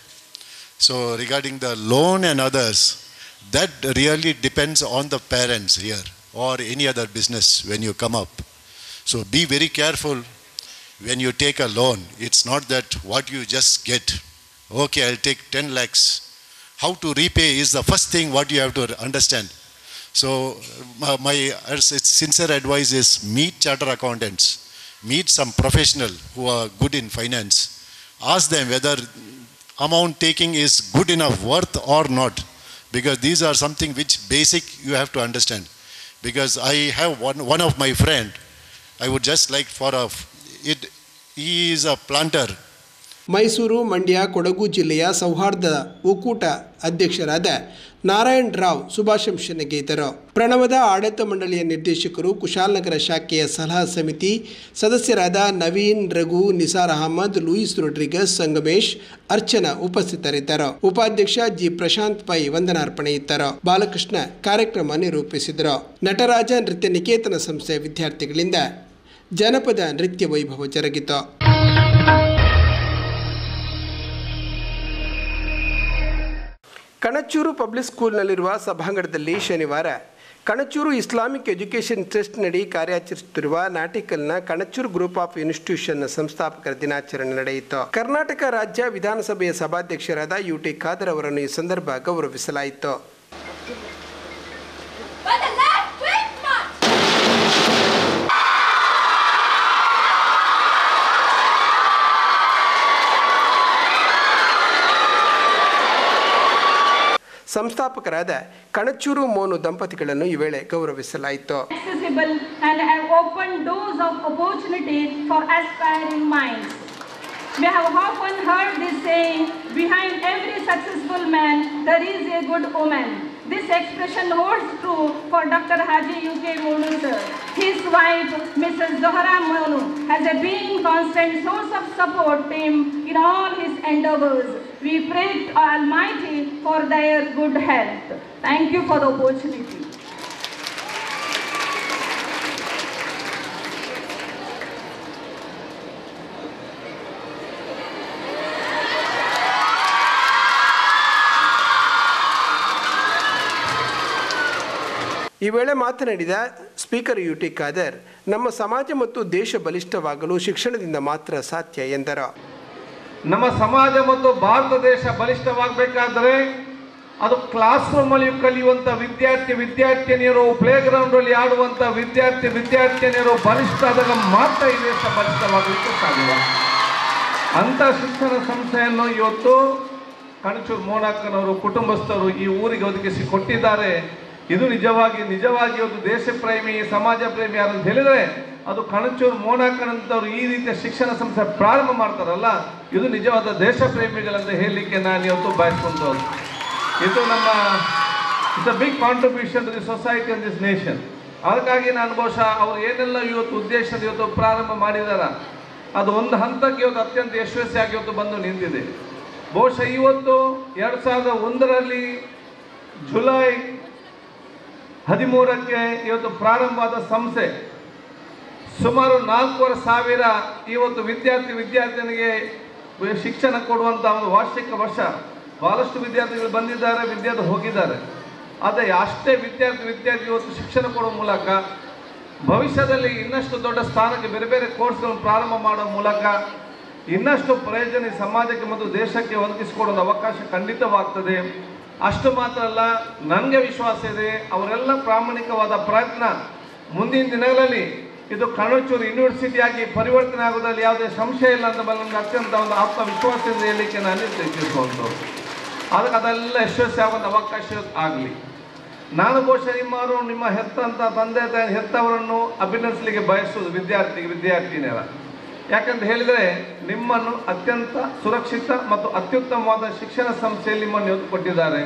So regarding the loan and others, that really depends on the parents here or any other business when you come up. So be very careful when you take a loan. It's not that what you just get. Okay, I'll take 10 lakhs. How to repay is the first thing what you have to understand. So my, my sincere advice is meet charter accountants, meet some professional who are good in finance. Ask them whether amount taking is good enough worth or not because these are something which basic you have to understand because i have one, one of my friend i would just like for a it he is a planter Mysuru Mandya Kodagu ಜಿಲ್ಲೆಯ ಸೌಹಾರ್ದ ಒಕ್ಕೂಟ ಅಧ್ಯಕ್ಷರಾದ ನಾರಾಯಣ್ ರಾವ್ ಶುಭಾಶಂಸನೆ ಗೈದರು ಪ್ರಣವದ ಆಡಳಿತ ಮಂಡಳಿಯ ನಿರ್ದೇಶಕರು ಕುಶಾಲನಗರ ಶಾಖೆಯ ಸಲಹಾ ಸಮಿತಿ ಸದಸ್ಯರಾದ ನವೀನ್ ರಘು ನಿಸಾರ್ ಅಹಮದ್ ಲೂಯಿಸ್ ರೊಡ್ರಿಗಸ್ ಸಂಗಮೇಶ್ ಅರ್ಚನಾ ಉಪಸ್ಥಿತರಿದ್ದರು ಉಪಾಧ್ಯಕ್ಷ ಜಿ ಪ್ರಶಾಂತ್ ಪೈ ವಂದನಾರ್ಪಣೆ ಇದ್ದರು ಬಾಲಕೃಷ್ಣ ಕಾರ್ಯಕ್ರಮ ನಿರೂಪಿಸಿದರು ನಟರಾಜ ನೃತ್ಯ ನಿಕೇತನ ಸಂಸ್ಥೆಯ ವಿದ್ಯಾರ್ಥಿಗಳಿಂದ ಜನಪದ ನೃತ್ಯ ವೈಭವ ಜರುಗಿತು ಕಣಚೂರು ಪಬ್ಲಿಕ್ ಸ್ಕೂಲ್ನಲ್ಲಿರುವ ಸಭಾಂಗಣದಲ್ಲಿ ಶನಿವಾರ ಕಣಚೂರು ಇಸ್ಲಾಮಿಕ್ ಎಜುಕೇಷನ್ ಟ್ರಸ್ಟ್ನಡಿ ಕಾರ್ಯಾಚರಿಸುತ್ತಿರುವ ನಾಟಿಕಲ್ನ ಕಣಚೂರು ಗ್ರೂಪ್ ಆಫ್ ಇನ್ಸ್ಟಿಟ್ಯೂಷನ್ನ ಸಂಸ್ಥಾಪಕರ ದಿನಾಚರಣೆ ನಡೆಯಿತು ಕರ್ನಾಟಕ ರಾಜ್ಯ ವಿಧಾನಸಭೆಯ ಸಭಾಧ್ಯಕ್ಷರಾದ ಯು ಟಿ ಖಾದರ್ ಅವರನ್ನು ಈ ಸಂದರ್ಭ ಗೌರವಿಸಲಾಯಿತು ಸಂಸ್ಥಾಪಕರಾದ ಕಣಚೂರು ಮೋನು ದಂಪತಿಗಳನ್ನು ಈ ವೇಳೆ ಗೌರವಿಸಲಾಯಿತು accessible and have opened doors of opportunity for aspiring minds. We have often heard this saying, behind every successful man, there is a good woman. This expression holds true for Dr. Haji U.K. Monu sir. His wife, Mrs. Zohra Monu, has been constant source of support to him in all his endeavors. We pray to Almighty for their good health. Thank you for the opportunity. ಈ ವೇಳೆ ಮಾತನಾಡಿದ ಸ್ಪೀಕರ್ ಯು ಟಿ ಖಾದರ್ ನಮ್ಮ ಸಮಾಜ ಮತ್ತು ದೇಶ ಬಲಿಷ್ಠವಾಗಲು ಶಿಕ್ಷಣದಿಂದ ಮಾತ್ರ ಸಾಧ್ಯ ಎಂದರು ನಮ್ಮ ಸಮಾಜ ಮತ್ತು ಭಾರತ ದೇಶ ಬಲಿಷ್ಠವಾಗಬೇಕಾದ್ರೆ ಅದು ಕ್ಲಾಸ್ ರೂಮಲ್ಲಿ ಕಲಿಯುವಂಥ ವಿದ್ಯಾರ್ಥಿ ವಿದ್ಯಾರ್ಥಿನಿಯರು ಪ್ಲೇ ಗ್ರೌಂಡಲ್ಲಿ ಆಡುವಂಥ ವಿದ್ಯಾರ್ಥಿ ವಿದ್ಯಾರ್ಥಿನಿಯರು ಬಲಿಷ್ಠ ಆದಾಗ ಮಾತ್ರ ಈ ದೇಶ ಬಲಿಷ್ಠವಾಗಲಿಕ್ಕೆ ಸಾಧ್ಯ ಅಂಥ ಶಿಕ್ಷಣ ಸಂಸ್ಥೆಯನ್ನು ಇವತ್ತು ಕಣಚೂರು ಮೋನಾಕನವರು ಕುಟುಂಬಸ್ಥರು ಈ ಊರಿಗೆ ಒದಗಿಸಿ ಕೊಟ್ಟಿದ್ದಾರೆ ಇದು ನಿಜವಾಗಿ ನಿಜವಾಗಿ ಇವತ್ತು ದೇಶ ಪ್ರೇಮಿ ಸಮಾಜ ಪ್ರೇಮಿ ಯಾರಂತ ಹೇಳಿದರೆ ಅದು ಕಣಚೂರು ಮೋನಾಕನಂತವ್ರು ಈ ರೀತಿಯ ಶಿಕ್ಷಣ ಸಂಸ್ಥೆ ಪ್ರಾರಂಭ ಮಾಡ್ತಾರಲ್ಲ ಇದು ನಿಜವಾದ ದೇಶ ಪ್ರೇಮಿಗಳಂತ ಹೇಳಲಿಕ್ಕೆ ನಾನು ಇವತ್ತು ಬಯಸ್ಕೊಂಡವ್ರು ಇದು ನಮ್ಮ it's a big contribution to the society and this nation ಅದಕ್ಕಾಗಿ ನಾನು ಬಹುಶಃ ಅವರು ಏನೆಲ್ಲ ಇವತ್ತು ಉದ್ದೇಶದ ಇವತ್ತು ಪ್ರಾರಂಭ ಮಾಡಿದಾರ ಅದು ಒಂದು ಹಂತಕ್ಕೆ ಇವತ್ತು ಅತ್ಯಂತ ಯಶಸ್ವಿಯಾಗಿ ಇವತ್ತು ಬಂದು ನಿಂತಿದೆ ಬಹುಶಃ ಇವತ್ತು ಎರಡು ಸಾವಿರದ ಒಂದರಲ್ಲಿ ಜುಲೈ ಹದಿಮೂರಕ್ಕೆ ಇವತ್ತು ಪ್ರಾರಂಭವಾದ ಸಂಸ್ಥೆ ಸುಮಾರು ನಾಲ್ಕೂವರೆ ಸಾವಿರ ಇವತ್ತು ವಿದ್ಯಾರ್ಥಿ ವಿದ್ಯಾರ್ಥಿನಿಗೆ ಶಿಕ್ಷಣ ಕೊಡುವಂಥ ಒಂದು ವಾರ್ಷಿಕ ವರ್ಷ ಬಹಳಷ್ಟು ವಿದ್ಯಾರ್ಥಿಗಳು ಬಂದಿದ್ದಾರೆ ವಿದ್ಯಾರ್ಥಿ ಹೋಗಿದ್ದಾರೆ ಆದರೆ ಅಷ್ಟೇ ವಿದ್ಯಾರ್ಥಿ ವಿದ್ಯಾರ್ಥಿ ಇವತ್ತು ಶಿಕ್ಷಣ ಕೊಡುವ ಮೂಲಕ ಭವಿಷ್ಯದಲ್ಲಿ ಇನ್ನಷ್ಟು ದೊಡ್ಡ ಸ್ಥಾನಕ್ಕೆ ಬೇರೆ ಬೇರೆ ಕೋರ್ಸ್ಗಳನ್ನು ಪ್ರಾರಂಭ ಮಾಡುವ ಮೂಲಕ ಇನ್ನಷ್ಟು ಪ್ರಯೋಜನ ಈ ಸಮಾಜಕ್ಕೆ ಮತ್ತು ದೇಶಕ್ಕೆ ಒದಗಿಸಿಕೊಡೋ ಅವಕಾಶ ಖಂಡಿತವಾಗ್ತದೆ ಅಷ್ಟು ಮಾತ್ರ ಅಲ್ಲ ನನಗೆ ವಿಶ್ವಾಸ ಇದೆ ಅವರೆಲ್ಲ ಪ್ರಾಮಾಣಿಕವಾದ ಪ್ರಯತ್ನ ಮುಂದಿನ ದಿನಗಳಲ್ಲಿ ಇದು ಕಣಚೂರು ಯೂನಿವರ್ಸಿಟಿಯಾಗಿ ಪರಿವರ್ತನೆ ಆಗೋದ್ರಲ್ಲಿ ಯಾವುದೇ ಸಂಶಯ ಇಲ್ಲ ಅಂತ ನನಗೆ ಅತ್ಯಂತ ಒಂದು ಆತ್ಮವಿಶ್ವಾಸದಿಂದ ಹೇಳಲಿಕ್ಕೆ ನಾನು ತಿಳಿಸುವಂಥದ್ದು ಅದಕ್ಕೆ ಅದೆಲ್ಲ ಯಶಸ್ವಿ ಆಗುವಂಥ ಅವಕಾಶ ಆಗಲಿ ನಾನು ಬಹುಶಃ ನಿಮ್ಮವರು ನಿಮ್ಮ ಹೆತ್ತಂತ ತಂದೆ ತಾಯಿ ಹೆತ್ತವರನ್ನು ಅಭಿನಂದಿಸಲಿಕ್ಕೆ ಬಯಸುವುದು ವಿದ್ಯಾರ್ಥಿ ವಿದ್ಯಾರ್ಥಿನಿಯರ ಯಾಕಂತ ಹೇಳಿದರೆ ನಿಮ್ಮನ್ನು ಅತ್ಯಂತ ಸುರಕ್ಷಿತ ಮತ್ತು ಅತ್ಯುತ್ತಮವಾದ ಶಿಕ್ಷಣ ಸಂಸ್ಥೆಯಲ್ಲಿ ನಿಮ್ಮನ್ನು ಇವತ್ತು ಕೊಟ್ಟಿದ್ದಾರೆ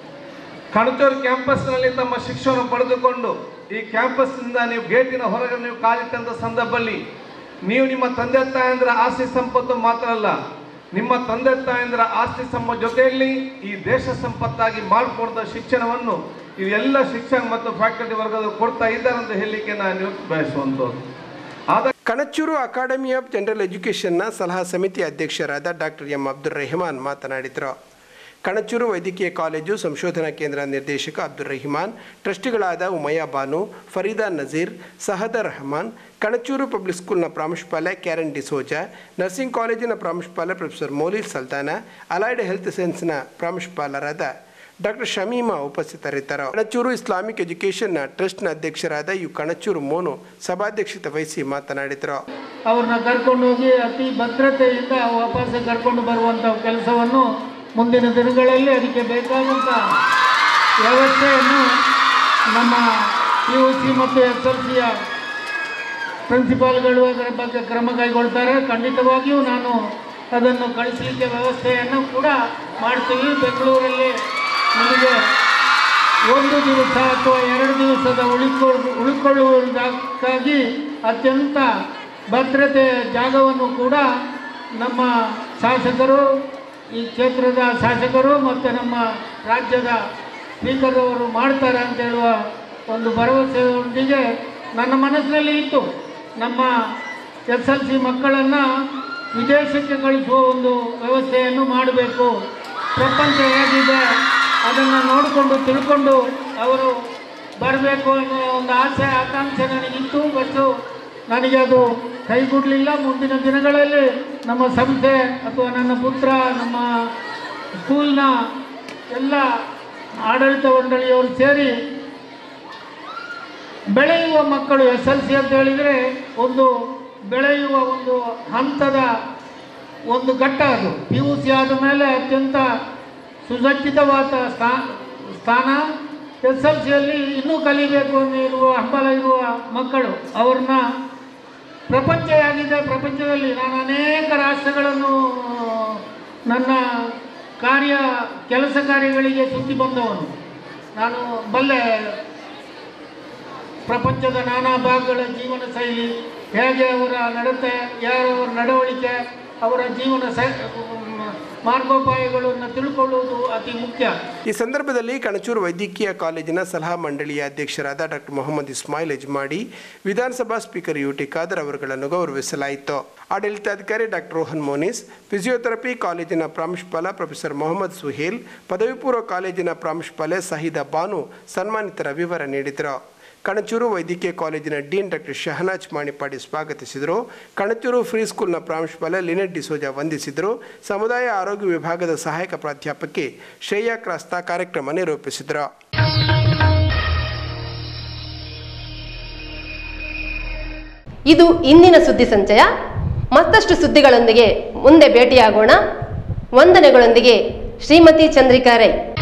ಕಣಚೂರು ಕ್ಯಾಂಪಸ್ನಲ್ಲಿ ತಮ್ಮ ಶಿಕ್ಷಣ ಪಡೆದುಕೊಂಡು ಈ ಕ್ಯಾಂಪಸ್ನಿಂದ ನೀವು ಗೇಟಿನ ಹೊರಗೆ ನೀವು ಕಾಲಿಟ್ಟಂಥ ಸಂದರ್ಭದಲ್ಲಿ ನೀವು ನಿಮ್ಮ ತಂದೆ ತಾಯಂದಿರ ಆಸ್ತಿ ಸಂಪತ್ತು ಮಾತ್ರ ಅಲ್ಲ ನಿಮ್ಮ ತಂದೆ ತಾಯಂದಿರ ಆಸ್ತಿ ಸಂಪ ಜೊತೆಯಲ್ಲಿ ಈ ದೇಶ ಸಂಪತ್ತಾಗಿ ಮಾಡಿಕೊಂಡ ಶಿಕ್ಷಣವನ್ನು ಈ ಎಲ್ಲ ಶಿಕ್ಷಣ ಮತ್ತು ಫ್ಯಾಕಲ್ಟಿ ವರ್ಗದವರು ಕೊಡ್ತಾ ಇದ್ದಾರೆ ಅಂತ ಹೇಳಲಿಕ್ಕೆ ನಾನು ಇವತ್ತು ಬಯಸುವಂಥದ್ದು ಆದ ಕಣಚೂರು ಅಕಾಡೆಮಿ ಆಫ್ ಜನರಲ್ ಎಜುಕೇಷನ್ನ ಸಲಹಾ ಸಮಿತಿ ಅಧ್ಯಕ್ಷರಾದ ಡಾಕ್ಟರ್ ಎಂ ಅಬ್ದುಲ್ ರೆಹಮಾನ್ ಮಾತನಾಡಿದರು ಕಣಚೂರು ವೈದ್ಯಕೀಯ ಕಾಲೇಜು ಸಂಶೋಧನಾ ಕೇಂದ್ರ ನಿರ್ದೇಶಕ ಅಬ್ದುಲ್ ರಹಿಮಾನ್ ಟ್ರಸ್ಟಿಗಳಾದ ಉಮಯ್ಯ ಬಾನು ಫರೀದಾ ನಜೀರ್ ಸಹದ ರಹಮಾನ್ ಕಣಚೂರು ಪಬ್ಲಿಕ್ ಸ್ಕೂಲ್ನ ಪ್ರಾಂಶುಪಾಲ ಕ್ಯಾರನ್ ಡಿಸೋಜಾ ನರ್ಸಿಂಗ್ ಕಾಲೇಜಿನ ಪ್ರಾಂಶುಪಾಲ professor Moulid Sultana allied health ಸೈನ್ಸ್ನ ಪ್ರಾಂಶುಪಾಲರಾದ ಡಾಕ್ಟರ್ ಶಮೀಮಾ ಉಪಸ್ಥಿತರಿದ್ದರು ಕಣಚೂರು ಇಸ್ಲಾಮಿಕ್ ಎಜುಕೇಷನ್ನ ಟ್ರಸ್ಟ್ನ ಅಧ್ಯಕ್ಷರಾದ ಯು ಕಣಚೂರು ಮೋನು ಸಭಾಧ್ಯಕ್ಷತೆ ವಹಿಸಿ ಮಾತನಾಡಿದರು ಅವ್ರನ್ನ ಕರ್ಕೊಂಡು ಹೋಗಿ ಅತಿ ಭದ್ರತೆಯಿಂದ ವಾಪಸ್ ಕರ್ಕೊಂಡು ಬರುವಂಥ ಕೆಲಸವನ್ನು ಮುಂದಿನ ದಿನಗಳಲ್ಲಿ ಅದಕ್ಕೆ ಬೇಕಾದಂಥ ವ್ಯವಸ್ಥೆಯನ್ನು ನಮ್ಮ ಪಿ ಯು ಸಿ ಮತ್ತು ಎಸ್ ಎಲ್ ಸಿಯ ಪ್ರಿನ್ಸಿಪಾಲ್ಗಳು ಅದರ ಬಗ್ಗೆ ಕ್ರಮ ಕೈಗೊಳ್ತಾರೆ ಖಂಡಿತವಾಗಿಯೂ ನಾನು ಅದನ್ನು ಕಳಿಸಲಿಕ್ಕೆ ವ್ಯವಸ್ಥೆಯನ್ನು ಕೂಡ ಮಾಡ್ತೀವಿ ಬೆಂಗಳೂರಲ್ಲಿ ನಮಗೆ ಒಂದು ದಿವಸ ಅಥವಾ ಎರಡು ದಿವಸದ ಉಳಿಕೊಳ್ಳು ಉಳಿಕೊಳ್ಳುವುದಕ್ಕಾಗಿ ಅತ್ಯಂತ ಭದ್ರತೆ ಜಾಗವನ್ನು ಕೂಡ ನಮ್ಮ ಶಾಸಕರು ಈ ಕ್ಷೇತ್ರದ ಶಾಸಕರು ಮತ್ತು ನಮ್ಮ ರಾಜ್ಯದ ಸ್ಪೀಕರ್ ಅವರು ಮಾಡ್ತಾರೆ ಅಂತ ಹೇಳುವ ಒಂದು ಭರವಸೆಯೊಂದಿಗೆ ನನ್ನ ಮನಸ್ಸಿನಲ್ಲಿ ಇತ್ತು ನಮ್ಮ ಎಸ್ ಎಲ್ ಸಿ ಮಕ್ಕಳನ್ನು ವಿದೇಶಕ್ಕೆ ಕಳಿಸುವ ಒಂದು ವ್ಯವಸ್ಥೆಯನ್ನು ಮಾಡಬೇಕು ಪ್ರಪಂಚ ಹೇಗಿದೆ ಅದನ್ನು ನೋಡಿಕೊಂಡು ತಿಳ್ಕೊಂಡು ಅವರು ಬರಬೇಕು ಅನ್ನೋ ಒಂದು ಆಸೆ ಆಕಾಂಕ್ಷೆ ನನಗಿತ್ತು ಬಟ್ಟು ನನಗೆ ಅದು ಕೈಗೂಡಲಿಲ್ಲ ಮುಂದಿನ ದಿನಗಳಲ್ಲಿ ನಮ್ಮ ಸಂಸ್ಥೆ ಅಥವಾ ನನ್ನ ಪುತ್ರ ನಮ್ಮ ಸ್ಕೂಲ್ನ ಎಲ್ಲ ಆಡಳಿತ ಮಂಡಳಿಯವರು ಸೇರಿ ಬೆಳೆಯುವ ಮಕ್ಕಳು ಎಸ್ ಎಲ್ ಸಿ ಅಂತ ಹೇಳಿದರೆ ಒಂದು ಬೆಳೆಯುವ ಒಂದು ಹಂತದ ಒಂದು ಘಟ್ಟ ಅದು ಪಿ ಯು ಸಿ ಆದ ಮೇಲೆ ಅತ್ಯಂತ ಸುಸಜ್ಜಿತವಾದ ಸ್ಥಾ ಸ್ಥಾನ ಎಸ್ ಎಲ್ ಸಿಯಲ್ಲಿ ಇನ್ನೂ ಕಲಿಬೇಕು ಅಂತ ಇರುವ ಹಂಬಲ ಇರುವ ಮಕ್ಕಳು ಅವ್ರನ್ನ ಪ್ರಪಂಚ ಹೇಗಿದೆ ಪ್ರಪಂಚದಲ್ಲಿ ನಾನು ಅನೇಕ ರಾಷ್ಟ್ರಗಳನ್ನು ನನ್ನ ಕಾರ್ಯ ಕೆಲಸ ಕಾರ್ಯಗಳಿಗೆ ಸುತ್ತಿ ಬಂದವನು ನಾನು ಬಲ್ಲೆ ಪ್ರಪಂಚದ ನಾನಾ ಭಾಗಗಳ ಜೀವನ ಶೈಲಿ ಹೇಗೆ ಅವರ ನಡತೆ ಯಾರವರ ನಡವಳಿಕೆ ಅವರ ಜೀವನ ಸ ಮಾರ್ಗೋಪಾಯಗಳನ್ನು ತಿಳ್ಕೊಳ್ಳುವುದು ಅತಿ ಮುಖ್ಯ ಈ ಸಂದರ್ಭದಲ್ಲಿ ಕಣಚೂರು ವೈದ್ಯಕೀಯ ಕಾಲೇಜಿನ ಸಲಹಾ ಮಂಡಳಿಯ ಅಧ್ಯಕ್ಷರಾದ doctor Mohammed Ismail Yajmadi Vidhana Sabha speaker U T Khader ಅವರುಗಳನ್ನು ಗೌರವಿಸಲಾಯಿತು ಆಡಳಿತಾಧಿಕಾರಿ ಡಾಕ್ಟರ್ ರೋಹನ್ ಮೋನಿಸ್ ಫಿಸಿಯೋಥೆರಪಿ ಕಾಲೇಜಿನ ಪ್ರಾಂಶುಪಾಲ ಪ್ರೊಫೆಸರ್ ಮೊಹಮ್ಮದ್ ಸುಹೇಲ್ ಪದವಿ ಪೂರ್ವ ಕಾಲೇಜಿನ ಪ್ರಾಂಶುಪಾಲೆ ಸಹಿದಾ ಬಾನು ಸನ್ಮಾನಿತರ ವಿವರ ನೀಡಿದರು ಕಣಚೂರು ವೈದ್ಯಕೀಯ ಕಾಲೇಜಿನ ಡೀನ್ ಡಾಕ್ಟರ್ ಶಹನಾಜ್ ಮಾಣಿಪಾಡಿ ಸ್ವಾಗತಿಸಿದರು ಕಣಚೂರು ಫ್ರೀ ಸ್ಕೂಲ್ನ ಪ್ರಾಂಶುಪಾಲ ಲಿನೆಟ್ ಡಿಸೋಜಾ ವಂದಿಸಿದರು ಸಮುದಾಯ ಆರೋಗ್ಯ ವಿಭಾಗದ ಸಹಾಯಕ ಪ್ರಾಧ್ಯಾಪಕಿ ಶ್ರೇಯಾ ಕ್ರಾಸ್ತಾ ಕಾರ್ಯಕ್ರಮ ನಿರೂಪಿಸಿದರು ಇದು ಇಂದಿನ ಸುದ್ದಿ ಸಂಚಯ ಮತ್ತಷ್ಟು ಸುದ್ದಿಗಳೊಂದಿಗೆ ಮುಂದೆ ಭೇಟಿಯಾಗೋಣ ವಂದನೆಗಳೊಂದಿಗೆ ಶ್ರೀಮತಿ ಚಂದ್ರಿಕಾ ರೈ